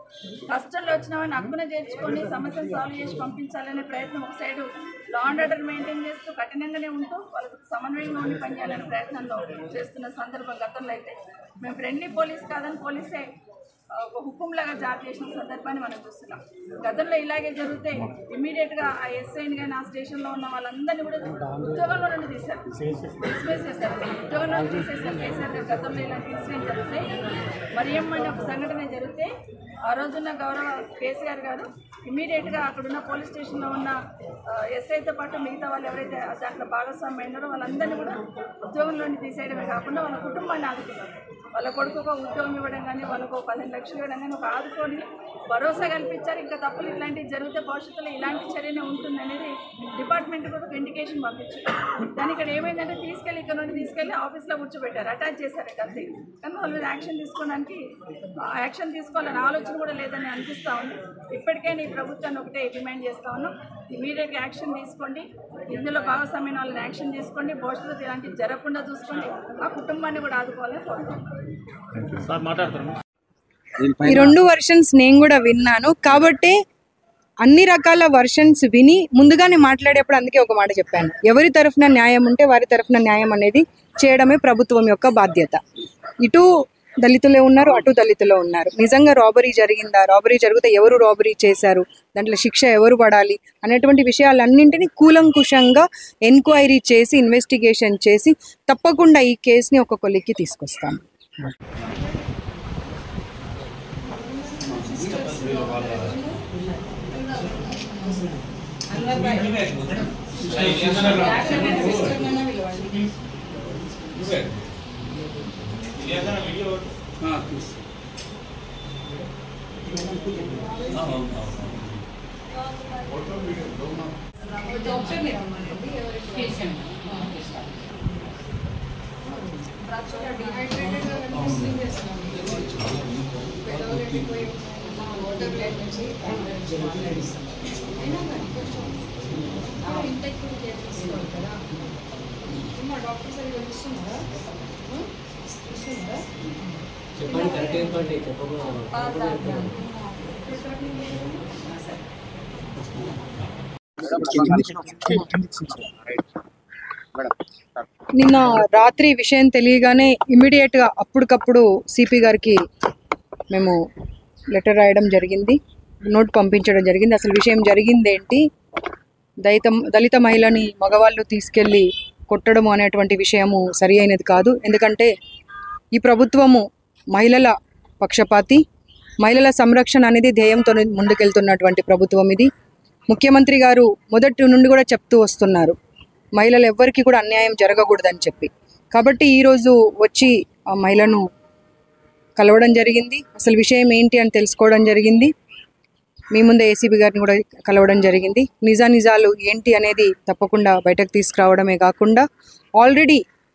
కష్టంలో వచ్చిన వాడిని హక్కున చేర్చుకొని సమస్యను సాల్వ్ చేసి పంపించాలనే ప్రయత్నం ఒక side law and order maintain చేస్తూ కఠినంగానే ఉంటూ వాళ్ళకు సమన్వయంగా ఉండి పనిచేయాలనే ప్రయత్నంలో చేస్తున్న సందర్భం గతంలో అయితే మేము ఫ్రెండ్లీ పోలీస్ కాదని పోలీసే ఒక హుకుంలాగా జారీ చేసిన సందర్భాన్ని మనం చూస్తున్నాం గతంలో ఇలాగే జరిగితే ఇమీడియట్గా ఆ ఎస్ఐని కానీ ఆ స్టేషన్లో ఉన్న వాళ్ళందరినీ కూడా ఉద్యోగంలో నుండి తీశారు డిస్మిస్ చేశారు ఉద్యోగంలో నుండి తీసేసారు కేసీఆర్ గారు గతంలో ఇలాంటి ఇన్సిడెంట్ జరిగితే మరియం అని ఒక సంఘటన జరిగితే ఆ రోజున్న గౌరవ కేసీఆర్ గారు ఇమీడియట్గా అక్కడున్న పోలీస్ స్టేషన్లో ఉన్న ఆ, ఎస్ఐతో పాటు మిగతా వాళ్ళు ఎవరైతే దాంట్లో భాగస్వామ్యం అయినారో వాళ్ళందరినీ కూడా ఉద్యోగంలోని తీసేయడమే కాకుండా వాళ్ళ కుటుంబాన్ని ఆదుకున్నారు వాళ్ళ కొడుకు ఒక ఉద్యోగం ఇవ్వడం కానీ వాళ్ళకు ఒక పదిహేను లక్షలు ఇవ్వడం కానీ ఒక ఆదుకొని భరోసా కల్పించారు ఇంకా తప్పులు ఇట్లాంటివి జరిగితే భవిష్యత్తులో ఇలాంటి చర్యనే ఉంటుంది అనేది డిపార్ట్మెంట్ కూడా ఒక ఇండికేషన్ పంపించారు దాని ఇక్కడ ఏమైందంటే తీసుకెళ్ళి ఇక్కడ నుండి తీసుకెళ్ళి ఆఫీస్లో కూర్చోబెట్టారు అటాచ్ చేశారు అంతే కానీ వాళ్ళ మీద యాక్షన్ తీసుకోవడానికి ఆ యాక్షన్ తీసుకోవాలని ఆలోచన కూడా లేదని అనిపిస్తూ ఉంది ఇప్పటికైనా ఈ ప్రభుత్వాన్ని ఒకటే డిమాండ్ చేస్తా ఉన్నాం ఇమీడియట్గా యాక్షన్ తీసుకోండి ఇందులో భాగస్వామ్యం వాళ్ళని యాక్షన్ తీసుకోండి భవిష్యత్తులో ఇలాంటివి జరగకుండా చూసుకోండి ఆ కుటుంబాన్ని కూడా ఆదుకోవాలని కోరుకుంటున్నాం ఈ రెండు వర్షన్స్ నేను కూడా విన్నాను కాబట్టి అన్ని రకాల వర్షన్స్ విని ముందుగానే మాట్లాడేప్పుడు అందుకే ఒక మాట చెప్పాను ఎవరి తరఫున న్యాయం ఉంటే వారి తరఫున న్యాయం అనేది చేయడమే ప్రభుత్వం యొక్క బాధ్యత ఇటు దళితులే ఉన్నారు అటు దళితులే ఉన్నారు నిజంగా రాబరీ జరిగిందా రాబరీ జరిగితే ఎవరు రాబరీ చేశారు దాంట్లో శిక్ష ఎవరు పడాలి అనేటువంటి విషయాలన్నింటినీ కూలంకుషంగా ఎంక్వైరీ చేసి ఇన్వెస్టిగేషన్ చేసి తప్పకుండా ఈ కేసుని ఒక కొలిక్కి తీసుకొస్తాం నిన్న రాత్రి విషయం తెలియగానే ఇమీడియట్ గా అప్పటికప్పుడు సిపి గారికి మేము లెటర్ రాయడం జరిగింది నోట్ పంపించడం జరిగింది అసలు విషయం జరిగిందేంటి దళిత దళిత మహిళని మగవాళ్ళు తీసుకెళ్ళి కొట్టడం అనేటువంటి విషయము సరి అయినది కాదు ఎందుకంటే ఈ ప్రభుత్వము మహిళల పక్షపాతి మహిళల సంరక్షణ అనేది ధ్యేయంతో ముందుకెళ్తున్నటువంటి ప్రభుత్వం ఇది ముఖ్యమంత్రి గారు మొదటి నుండి కూడా చెప్తూ వస్తున్నారు మహిళలు ఎవ్వరికి కూడా అన్యాయం జరగకూడదని చెప్పి కాబట్టి ఈరోజు వచ్చి ఆ మహిళను కలవడం జరిగింది అసలు విషయం ఏంటి అని తెలుసుకోవడం జరిగింది మీ ముందే ఏసీబీ గారిని కూడా కలవడం జరిగింది నిజా నిజాలు ఏంటి అనేది తప్పకుండా బయటకు తీసుకురావడమే కాకుండా ఆల్రెడీ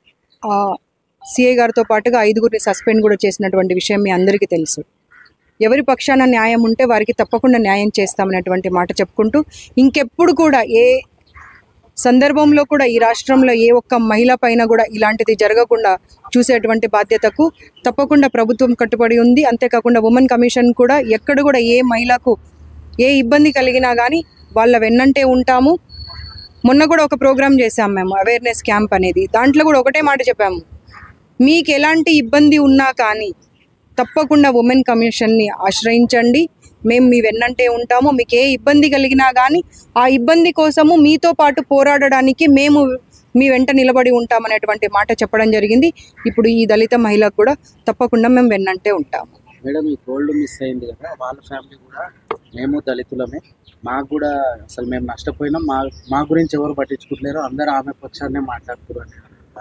సిఐ గారితో పాటుగా ఐదుగురిని సస్పెండ్ కూడా చేసినటువంటి విషయం మీ అందరికీ తెలుసు ఎవరి పక్షాన న్యాయం ఉంటే వారికి తప్పకుండా న్యాయం చేస్తామనేటువంటి మాట చెప్పుకుంటూ ఇంకెప్పుడు కూడా ఏ సందర్భంలో కూడా ఈ రాష్ట్రంలో ఏ ఒక్క మహిళ పైన కూడా ఇలాంటిది జరగకుండా చూసేటువంటి బాధ్యతకు తప్పకుండా ప్రభుత్వం కట్టుబడి ఉంది అంతేకాకుండా ఉమెన్ కమిషన్ కూడా ఎక్కడ కూడా ఏ మహిళకు ఏ ఇబ్బంది కలిగినా కానీ వాళ్ళ వెన్నంటే ఉంటాము మొన్న కూడా ఒక ప్రోగ్రామ్ చేశాం మేము అవేర్నెస్ క్యాంప్ అనేది దాంట్లో కూడా ఒకటే మాట చెప్పాము మీకు ఎలాంటి ఇబ్బంది ఉన్నా కానీ తప్పకుండా ఉమెన్ కమిషన్ని ఆశ్రయించండి మేము మీ వెన్నంటే ఉంటాము మీకు ఏ ఇబ్బంది కలిగినా కానీ ఆ ఇబ్బంది కోసము మీతో పాటు పోరాడడానికి మేము మీ వెంట నిలబడి ఉంటామనేటువంటి మాట చెప్పడం జరిగింది ఇప్పుడు ఈ దళిత మహిళకు కూడా తప్పకుండా మేము వెన్నంటే ఉంటాము మేడం ఈ గోల్డ్ మిస్ అయింది కదా వాళ్ళ ఫ్యామిలీ కూడా మేము దళితులమే మాకు కూడా అసలు మేము నష్టపోయినాం మా మా గురించి ఎవరు పట్టించుకుంటలేరు అందరూ ఆమె పక్షాన్నే మాట్లాడుతున్నారు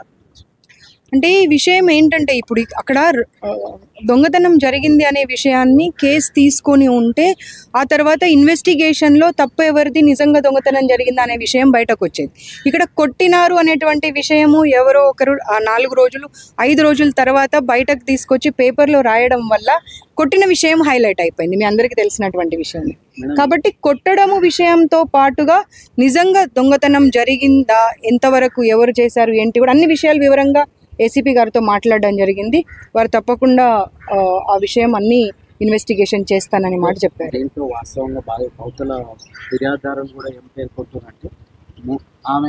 అంటే ఈ విషయం ఏంటంటే ఇప్పుడు ఇక్- అక్కడ ఆ, దొంగతనం జరిగింది అనే విషయాన్ని కేసు తీసుకొని ఉంటే ఆ తర్వాత ఇన్వెస్టిగేషన్లో తప్పు ఎవరిది నిజంగా దొంగతనం జరిగిందా అనే విషయం బయటకు వచ్చేది ఇక్కడ కొట్టినారు అనేటువంటి విషయము ఎవరో ఒకరు ఆ నాలుగు రోజులు ఐదు రోజుల తర్వాత బయటకు తీసుకొచ్చి పేపర్లో రాయడం వల్ల కొట్టిన విషయం హైలైట్ అయిపోయింది మీ అందరికీ తెలిసినటువంటి విషయం కాబట్టి కొట్టడము విషయంతో పాటుగా నిజంగా దొంగతనం జరిగిందా ఎంతవరకు ఎవరు చేశారు ఏంటి కూడా అన్ని విషయాలు వివరంగా ఏసీపీ గారితో మాట్లాడడం జరిగింది వారు తప్పకుండా ఆ, ఆ విషయం అన్ని ఇన్వెస్టిగేషన్ చేస్తానని మాట చెప్పారు దీంట్లో వాస్తవంగా బాగా అవతల ఫిర్యాదుదారులు కూడా ఏం పేర్కొంటున్నారంటే ము- ఆమె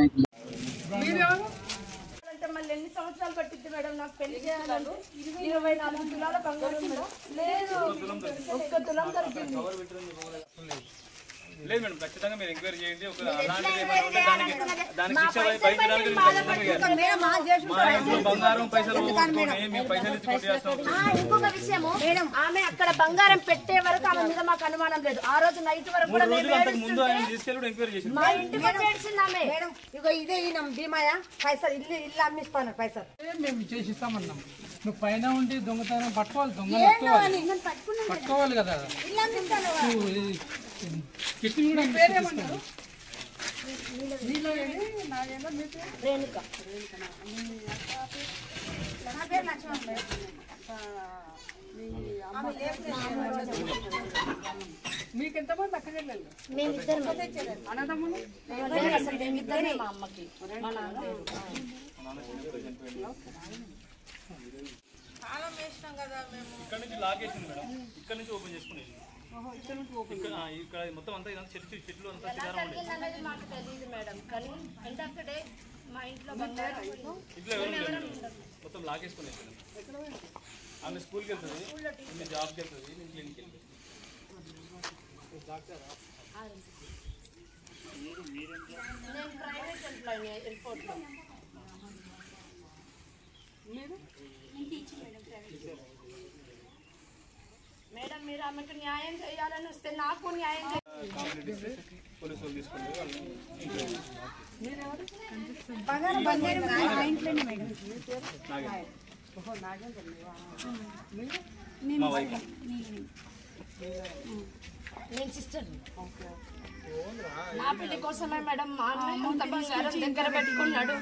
అంటే మళ్ళీ ఎన్ని సంవత్సరాలు పట్టింది మేడం నాకు పెళ్లి చేయాలంటే ఇరవై నాలుగు తులాల బంగారం మేడం లేదు ఒక్క తులం దొరికింది లేదు మేడం ఖచ్చితంగా మీరు ఎంక్వైరీ చేయండి ఒక అలాంటిది ఏమైనా ఉంటే దానికి దానికి శిక్ష భయ- భరించడానికి నేను ఖచ్చితంగా చేయాలి. మా ఇంట్లో బంగారం పైసలు పోగొట్టుకొని మేము పైసలు ఇచ్చి కొట్టేస్తాం ఆ, ఇంకొక విషయము ఆమె అక్కడ బంగారం పెట్టే వరకు ఆమె మీద మాకు అనుమానం లేదు ఆ రోజు నైట్ వరకు మూడు కూడా మేము రోజులు అంతకు ముందు ఏడుస్తుంటే ఆయన తీసుకెళ్ళి ఎంక్వైరీ చేసి మా ఇంటికి వచ్చి ఏడ్చింది ఆమె మేడం ఇగో ఇదే ఈయన భీమాయ పైసలు ఇల్లు ఇల్లు అమ్మిస్తాను పైసలు మేము చేసి ఇస్తామన్నాం నువ్వు పైన ఉండి దొంగతనం పట్టుకోవాలి దొంగలు ఏందో పట్టుకోవాలి అని నేను పట్టుకున్నాను పట్టుకోవాలి కదా ఇల్లు అమ్మిస్తాను నువ్వు ఇది కిట్ కూడా పేరేమన్నారు రేణుక నా పేరు లక్ష్మణ్ మేడం ఆమె లేపు మీకు ఎంతమంది అక్క చెల్లెళ్ళు మేమిద్దరం అన్నదమ్ములు లేదు అసలు మేమిద్దరమే మా అమ్మకి మా నాన్న లేరు. ఇక్కడ నుంచి లాగేసింది మేడం ఇక్కడ నుంచి ఓపెన్ చేసుకునేది ఇక్కడ ఆ, ఇక్కడ మొత్తం అంతా ఇదంతా చెట్టు చెట్లు అంతా ఎలా చిరారం ఉండేది జరిగిందనేది మాకు తెలియదు మేడం కానీ ఎండ్ ఆఫ్ ద డే మా ఇంట్లో బంగారం ఇట్లా ఎవరు లేదు మొత్తం లాగేసుకునేది ఆమె స్కూల్కి వెళ్తుంది నేను జాబ్కి వెళ్తుంది నేను క్లినిక్కి వెళ్తుంది నేను ప్రైవేట్ ఎంప్లాయీ ఎయిర్పోర్ట్లో మేడం మీరు ఆమెకు న్యాయం చేయాలని వస్తే నాకు న్యాయం చేయాలి కంప్లీట్ ఇస్తే పోలీసు వాళ్ళు తీసుకుని వాళ్ళు బంగారం బంగారం మా ఇంట్లోనే మేడం మా వైఫ్ నేను సిస్టర్ నా బిడ్డ కోసమే మేడం మా అన్నయ్య అంత బంగారం దగ్గర పెట్టుకున్నాడు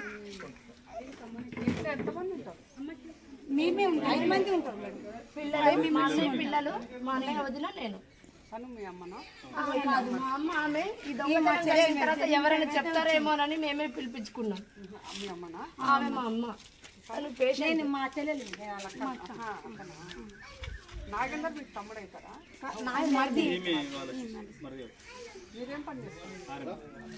మేమే ఉంటాం ఐదు మంది ఉంటాం మేడం పిల్లలు మా అన్నయ్య పిల్లలు మా అన్నయ్య వదిన నేను తను మీ అమ్మనా ఆమె కాదు, మా అమ్మ ఆమె ఈ దొంగతనం జరిగిన తర్వాత ఎవరైనా చెప్తారేమోనని మేమే పిలిపించుకున్నాం మీ అమ్మనా ఆమె మా అమ్మ తను పేషెంట్ నేను మా చెల్లెలు వాళ్ళ అక్క. నాగేందర్ మీకు తమ్ముడు అవుతారా నా మరిది ఈమె వాళ్ళ మరి మీరేం పని చేస్తారు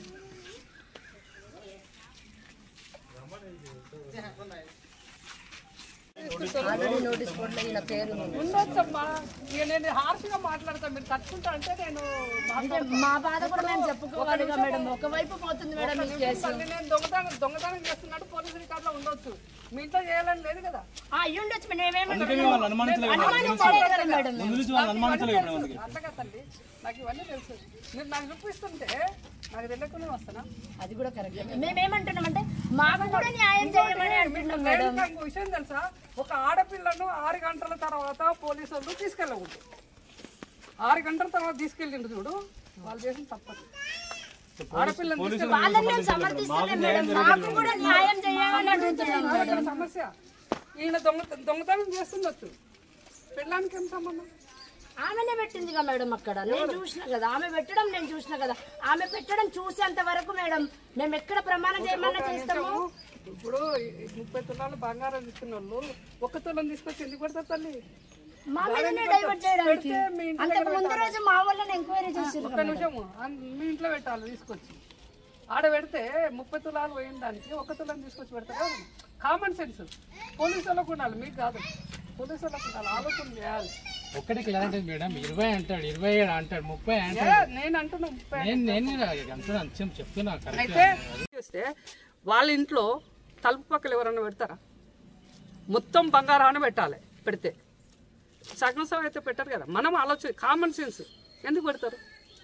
ఆల్రెడీ నోటీస్ బోర్డులో ఈయన పేరు ఉంది. ఉండొచ్చమ్మా ఇక నేను హార్ష్గా మాట్లాడతా మీరు తట్టుకుంటా అంటే నేను అంటే మా బాధ కూడా మేము చెప్పుకోవాలిగా మేడం ఒకవైపు పోతుంది మేడం ఈ కేసు తల్లి నేను దొంగతనం దొంగతనం చేస్తున్నట్టు పోలీసు రికార్డులో ఉండొచ్చు మీ ఇంట్లో చేయాలని లేదు కదా ఆ, అయ్యి ఉండొచ్చు మేడం అందుకే మేము వాళ్ళని అనుమానించలేదు మేడం. అనుమానించలేదు కదా మేడం ముందు నుంచి వాళ్ళని అనుమానించలేదు మేడం అందుకే అంతగా తల్లి నాకు ఇవన్నీ తెలుసు మీరు నాకు చూపిస్తుంటే నాకు తెలియకుండా వస్తానా అది కూడా కరెక్ట్ మేమేమంటున్నామంటే మాకు కూడా న్యాయం చేయమని అంటున్నాం మేడం నేను నాకు విషయం తెలుసా ఒక ఆడపిల్లను ఆరు గంటల తర్వాత పోలీసు వాళ్ళు తీసుకెళ్ళకూడదు ఆరు గంటల తర్వాత తీసుకెళ్ళిండు చూడు వాళ్ళు చేసిన తప్పదు ఆడపిల్లని తీసుకెళ్ళ- వాళ్ళని మేము సమర్థిస్తున్నాం మేడం మాకు కూడా న్యాయం చేయాలని అంటున్నాం అదే మేడం ఇక్కడ సమస్య ఈయన దొంగ దొంగతనం చేస్తుండొచ్చు పెళ్ళానికి ఏం సంబంధం ఆమెనే పెట్టిందిగా మేడం అక్కడ నేను చూసిన కదా ఆమె పెట్టడం నేను చూసిన కదా ఆమె పెట్టడం చూసేంత వరకు మేడం మేము ఎక్కడ ప్రమాణం చేయమన్నా చేస్తాము ఇప్పుడు ఈ ముప్పై తులాలు బంగారం తీసుకున్న వాళ్ళు ఒక తులం తీసుకొచ్చి ఎందుకు పెడతారు తల్లి మా మీదనే డైవర్ట్ చేయడానికి పెడితే మీ ఇంటి అంతకు దగ్గర ముందు పెట్టాలి. రోజు మా వాళ్ళని ఎంక్వైరీ చేసారు ఒక్క నిమిషము అన్- మీ ఇంట్లో పెట్టాలి తీసుకొచ్చి ఆడ పెడితే ముప్పై తులాలు పోయిన దానికి ఒక తులం తీసుకొచ్చి పెడతారా కామన్ సెన్స్ పోలీసు వాళ్ళకు ఉండాలి మీకు కాదు పోలీసు వాళ్ళకు ఉండాలి ఆలోచన చేయాలి ఒక్కటి క్లారిటీ మేడం ఇరవై అంటాడు ఇరవై ఏడు అంటాడు ముప్పై ఏ, అంటాడు నేను అంటున్నా ముప్పై నేను నేను అంటున్నా అంచెం చెప్తున్నా అయితే కరెక్ట్ చూస్తే వాళ్ళ ఇంట్లో తలుపు పక్కల ఎవరన్నా పెడతారా మొత్తం బంగారాన్ని పెట్టాలి పెడితే సగం సగం అయితే పెట్టారు కదా మనం ఆలోచన కామన్ సెన్స్ ఎందుకు పెడతారు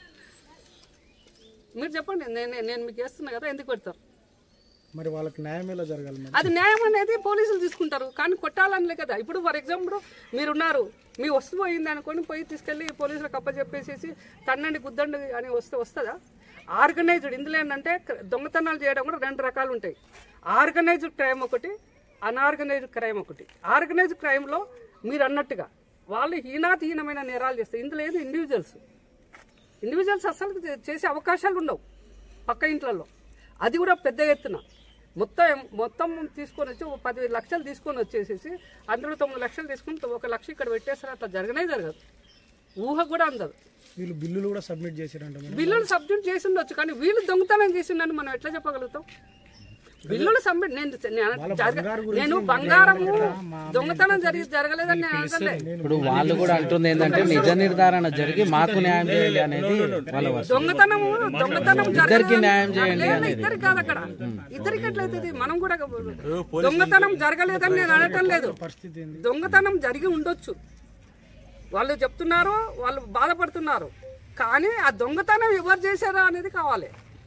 మీరు చెప్పండి నేను నేను మీకు వేస్తున్నా కదా ఎందుకు పెడతారు మరి వాళ్ళకి న్యాయం ఎలా జరగాలి మరి అది న్యాయం అనేది పోలీసులు తీసుకుంటారు కానీ కొట్టాలనిలే కదా ఇప్పుడు ఫర్ ఎగ్జాంపుల్ మీరున్నారు మీ వస్తు పోయింది అనుకొని పోయి తీసుకెళ్ళి పోలీసులకు అప్పచెప్పేసేసి తన్నండి గుద్దండి అని వస్తే వస్తుందా ఆర్గనైజ్డ్ ఇందులో ఏంటంటే క- దొంగతనాలు చేయడం కూడా రెండు రకాలు ఉంటాయి ఆర్గనైజ్డ్ క్రైమ్ ఒకటి అన్ఆర్గనైజ్డ్ క్రైమ్ ఒకటి ఆర్గనైజ్డ్ క్రైమ్లో మీరు అన్నట్టుగా వాళ్ళు హీనాతీహీనమైన నేరాలు చేస్తారు ఇందులో ఏది ఇండివిజువల్స్ ఇండివిజువల్స్ అసలు చే- చేసే అవకాశాలు ఉండవు పక్క ఇంట్లలో అది కూడా పెద్ద ఎత్తున మొత్తం మొత్తం తీసుకొని వచ్చి ఒక పది లక్షలు తీసుకొని వచ్చేసేసి అందులో తొమ్మిది లక్షలు తీసుకుని ఒక లక్ష ఇక్కడ పెట్టేస్తారు అట్లా జరగనే జరగదు ఊహ కూడా అందదు వీళ్ళు బిల్లులు కూడా సబ్మిట్ చేసిరంట మేడం బిల్లులు సబ్మిట్ చేసి ఉండొచ్చు కానీ వీళ్ళు దొంగతనం చేసిందని మనం ఎట్లా చెప్పగలుగుతాం బిల్లులు సబ్మిట్ నేను నేను జరగ- నేను బంగారము దొంగతనం జరిగి జరగలేదని నేను అనగలే ఇప్పుడు వాళ్ళు కూడా అంటుంది ఏంటంటే నిజ నిర్ధారణ జరిగి మాకు న్యాయం చేయండి అనేది వాళ్ళ వర్షం. దొంగతనం దొంగతనం ఇద్దరికి జరగలేదు. న్యాయం చేయండి లేదు, అనేది. ఇద్దరికి కాదు అక్కడ ఇద్దరికి ఎట్లయితుంది మనం కూడా దొంగతనం జరగలేదని నేను అనటం లేదు దొంగతనం జరిగి ఉండొచ్చు వాళ్ళు చెప్తున్నారు వాళ్ళు బాధపడుతున్నారు కానీ ఆ దొంగతనం ఎవరు చేశారా అనేది కావాలి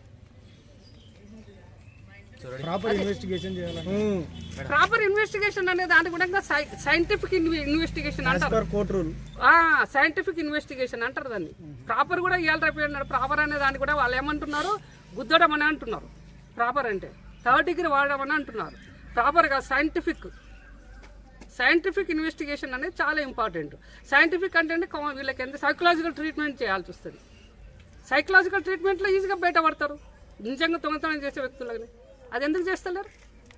ప్రాపర్ ఇన్వెస్టిగేషన్ చేయాలని ప్రాపర్ ఇన్వెస్టిగేషన్ అనే దాని కూడా సైంటిఫిక్ ఇన్వెస్టిగేషన్ అంటారు కోర్ట్ రూల్ సైంటిఫిక్ ఇన్వెస్టిగేషన్ అంటారు దాన్ని ప్రాపర్ కూడా ఇవాళ రేపు అన్నాడు ప్రాపర్ అనే దాన్ని కూడా వాళ్ళు ఏమంటున్నారు గుద్దడం అని అంటున్నారు ప్రాపర్ అంటే థర్డ్ డిగ్రీ వాడడం అని అంటున్నారు ప్రాపర్గా సైంటిఫిక్ సైంటిఫిక్ ఇన్వెస్టిగేషన్ అనేది చాలా ఇంపార్టెంట్ సైంటిఫిక్ అంటే అంటే కొ- వీళ్ళకి ఎంత సైకలాజికల్ ట్రీట్మెంట్ చేయాల్సి వస్తుంది సైకలాజికల్ ట్రీట్మెంట్లో ఈజీగా బయటపడతారు నిజంగా దొంగతనం చేసే వ్యక్తులని అది ఎందుకు చేస్తలేరు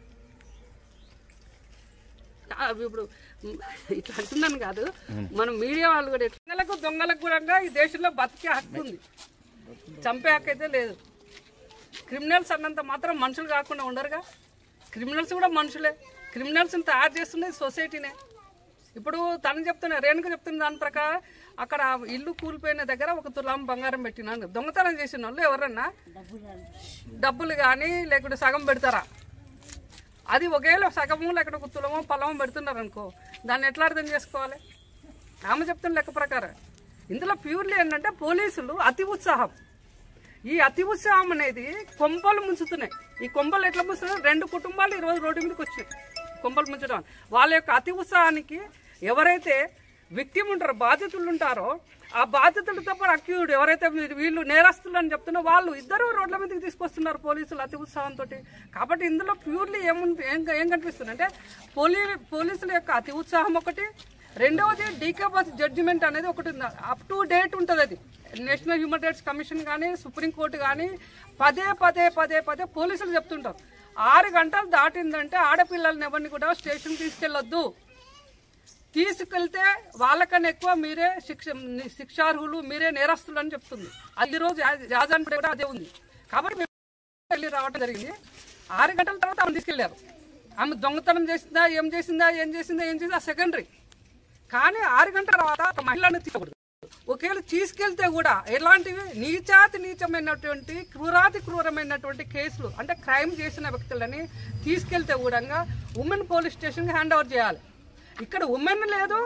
ఆ, ఇప్పుడు మ్, ఇట్లా అంటున్నాను కాదు మనం మీడియా వాళ్ళు కూడా ఎట్లా- దొంగలకు దొంగలకు కూడా ఈ దేశంలో బతికే హక్కు ఉంది చంపే హక్కు అయితే లేదు క్రిమినల్స్ అన్నంత మాత్రం మనుషులు కాకుండా ఉండరుగా క్రిమినల్స్ కూడా మనుషులే క్రిమినల్స్ని తయారు చేస్తున్నది సొసైటీనే ఇప్పుడు తను చెప్తున్నా రేణుక చెప్తున్న దాని ప్రకారం అక్కడ ఇల్లు కూలిపోయిన దగ్గర ఒక తులాం బంగారం పెట్టినాను దొంగతనం చేసిన వాళ్ళు ఎవరన్నా డబ్బులు కానీ లేకుంటే సగం పెడతారా అది ఒకవేళ సగము లేకుంటే ఒక తులమో పొలమో పెడుతున్నారు అనుకో దాన్ని ఎట్లా అర్థం చేసుకోవాలి ఆమె చెప్తున్న లెక్క ప్రకారం ఇందులో ప్యూర్లీ ఏంటంటే పోలీసులు అతి ఉత్సాహం ఈ అతి ఉత్సాహం అనేది కొంపలు ముంచుతున్నాయి ఈ కొంపలు ఎట్లా ముంచుతున్నాయి రెండు కుటుంబాలు ఈరోజు రోడ్డు మీదకి వచ్చాయి కొంపలు ముంచడం వాళ్ళ యొక్క అతి ఉత్సాహానికి ఎవరైతే విక్టిమ్ ఉంటారో బాధితులు ఉంటారో ఆ బాధితులతో పాటు అక్యూడ్ ఎవరైతే వీళ్ళు- వీళ్ళు నేరస్తులు అని చెప్తున్నా వాళ్ళు ఇద్దరు రోడ్ల మీదకి తీసుకొస్తున్నారు పోలీసులు అతి ఉత్సాహంతో కాబట్టి ఇందులో ప్యూర్లీ ఏముంది ఏం ఏం కనిపిస్తుంది అంటే పోలీ పోలీసుల యొక్క అతి ఉత్సాహం ఒకటి రెండవది డీకేబాస్ జడ్జిమెంట్ అనేది ఒకటి ఉంది అప్ టు డేట్ ఉంటుంది అది నేషనల్ హ్యూమన్ రైట్స్ కమిషన్ కానీ సుప్రీంకోర్టు కానీ పదే పదే పదే పదే పోలీసులు చెప్తుంటారు ఆరు గంటలు దాటిందంటే ఆడపిల్లల్ని ఎవరిని కూడా స్టేషన్ తీసుకెళ్ళొద్దు తీసుకెళ్తే వాళ్ళకన్నా ఎక్కువ మీరే శిక్ష శిక్షార్హులు మీరే నేరస్తులు అని చెప్తుంది అది ఈ రోజు రాజాన్ కూడా అదే ఉంది కాబట్టి మేము వెళ్ళి రావడం జరిగింది ఆరు గంటల తర్వాత ఆమె తీసుకెళ్లారు ఆమె దొంగతనం చేసిందా ఏం చేసిందా ఏం చేసిందా ఏం చేసిందా సెకండరీ కానీ ఆరు గంటల తర్వాత ఒక మహిళను తీసుకోకూడదు ఒకవేళ తీసుకెళ్తే కూడా ఎలాంటివి నీచాతి నీచమైనటువంటి క్రూరాతి క్రూరమైనటువంటి కేసులు అంటే క్రైమ్ చేసిన వ్యక్తులని తీసుకెళ్తే కూడా ఉమెన్ పోలీస్ స్టేషన్కి హ్యాండ్ ఓవర్ చేయాలి ఇక్కడ ఉమెన్ లేదు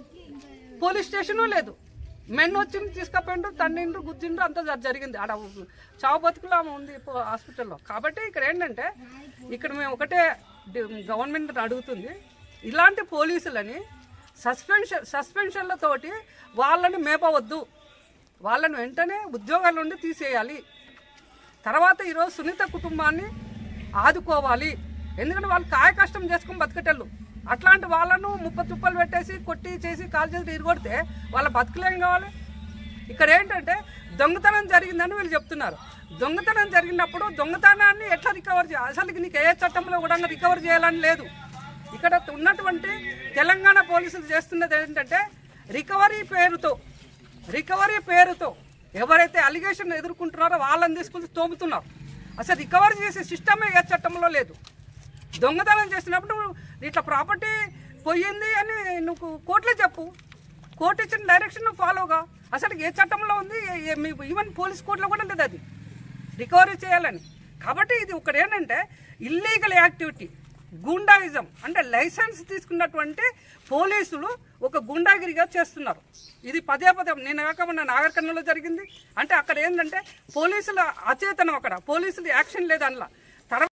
పోలీస్ స్టేషను లేదు మెన్ వచ్చి తీసుకపోయిండ్రు తన్నిండ్రు గుద్దిండ్రు అంతా జ- జరిగింది ఆడ చావు బతుకులు ఆమె ఉంది పో- హాస్పిటల్లో కాబట్టి ఇక్కడ ఏంటంటే ఇక్కడ మేము ఒకటే డి- గవర్నమెంట్ అడుగుతుంది ఇలాంటి పోలీసులని సస్పెన్షన్ సస్పెన్షన్లతోటి వాళ్ళని మేపవద్దు వాళ్ళని వెంటనే ఉద్యోగాల నుండి తీసేయాలి తర్వాత ఈరోజు సునీత కుటుంబాన్ని ఆదుకోవాలి ఎందుకంటే వాళ్ళు కాయ కష్టం చేసుకుని బతికటెళ్ళు అట్లాంటి వాళ్ళను ముప్ప తుప్పలు పెట్టేసి కొట్టి చేసి కాల్ చేసి ఇరుగొడితే వాళ్ళ బతుకులేం కావాలి ఇక్కడ ఏంటంటే దొంగతనం జరిగిందని వీళ్ళు చెప్తున్నారు దొంగతనం జరిగినప్పుడు దొంగతనాన్ని ఎట్లా రికవర్ చేయాలి అసలు నీకు ఏ చట్టంలో కూడా రికవర్ చేయాలని లేదు ఇక్కడ ఉన్నటువంటి తెలంగాణ పోలీసులు చేస్తున్నది ఏంటంటే రికవరీ పేరుతో రికవరీ పేరుతో ఎవరైతే అలిగేషన్ ఎదుర్కొంటున్నారో వాళ్ళని తీసుకుని తోముతున్నారు అసలు రికవరీ చేసే సిస్టమే ఏ చట్టంలో లేదు దొంగతనం చేసినప్పుడు నువ్వు ఇట్లా ప్రాపర్టీ పోయింది అని నువ్వు కోర్టులో చెప్పు కోర్టు ఇచ్చిన డైరెక్షన్ నువ్వు ఫాలోగా అసలు ఏ చట్టంలో ఉంది ఏ- ఏ- మీ ఈవెన్ పోలీస్ కోర్టులో కూడా లేదు అది రికవరీ చేయాలని కాబట్టి ఇది ఒకటి ఏంటంటే ఇల్లీగల్ యాక్టివిటీ గూండాయిజం అంటే లైసెన్స్ తీసుకున్నటువంటి పోలీసులు ఒక గుండాగిరిగా చేస్తున్నారు ఇది పదే పదే నేను కాక మొన్న నాగర్ కర్నూలులో జరిగింది అంటే అక్కడ ఏంటంటే పోలీసుల అచేతనం అక్కడ పోలీసులు యాక్షన్ లేదు అందులో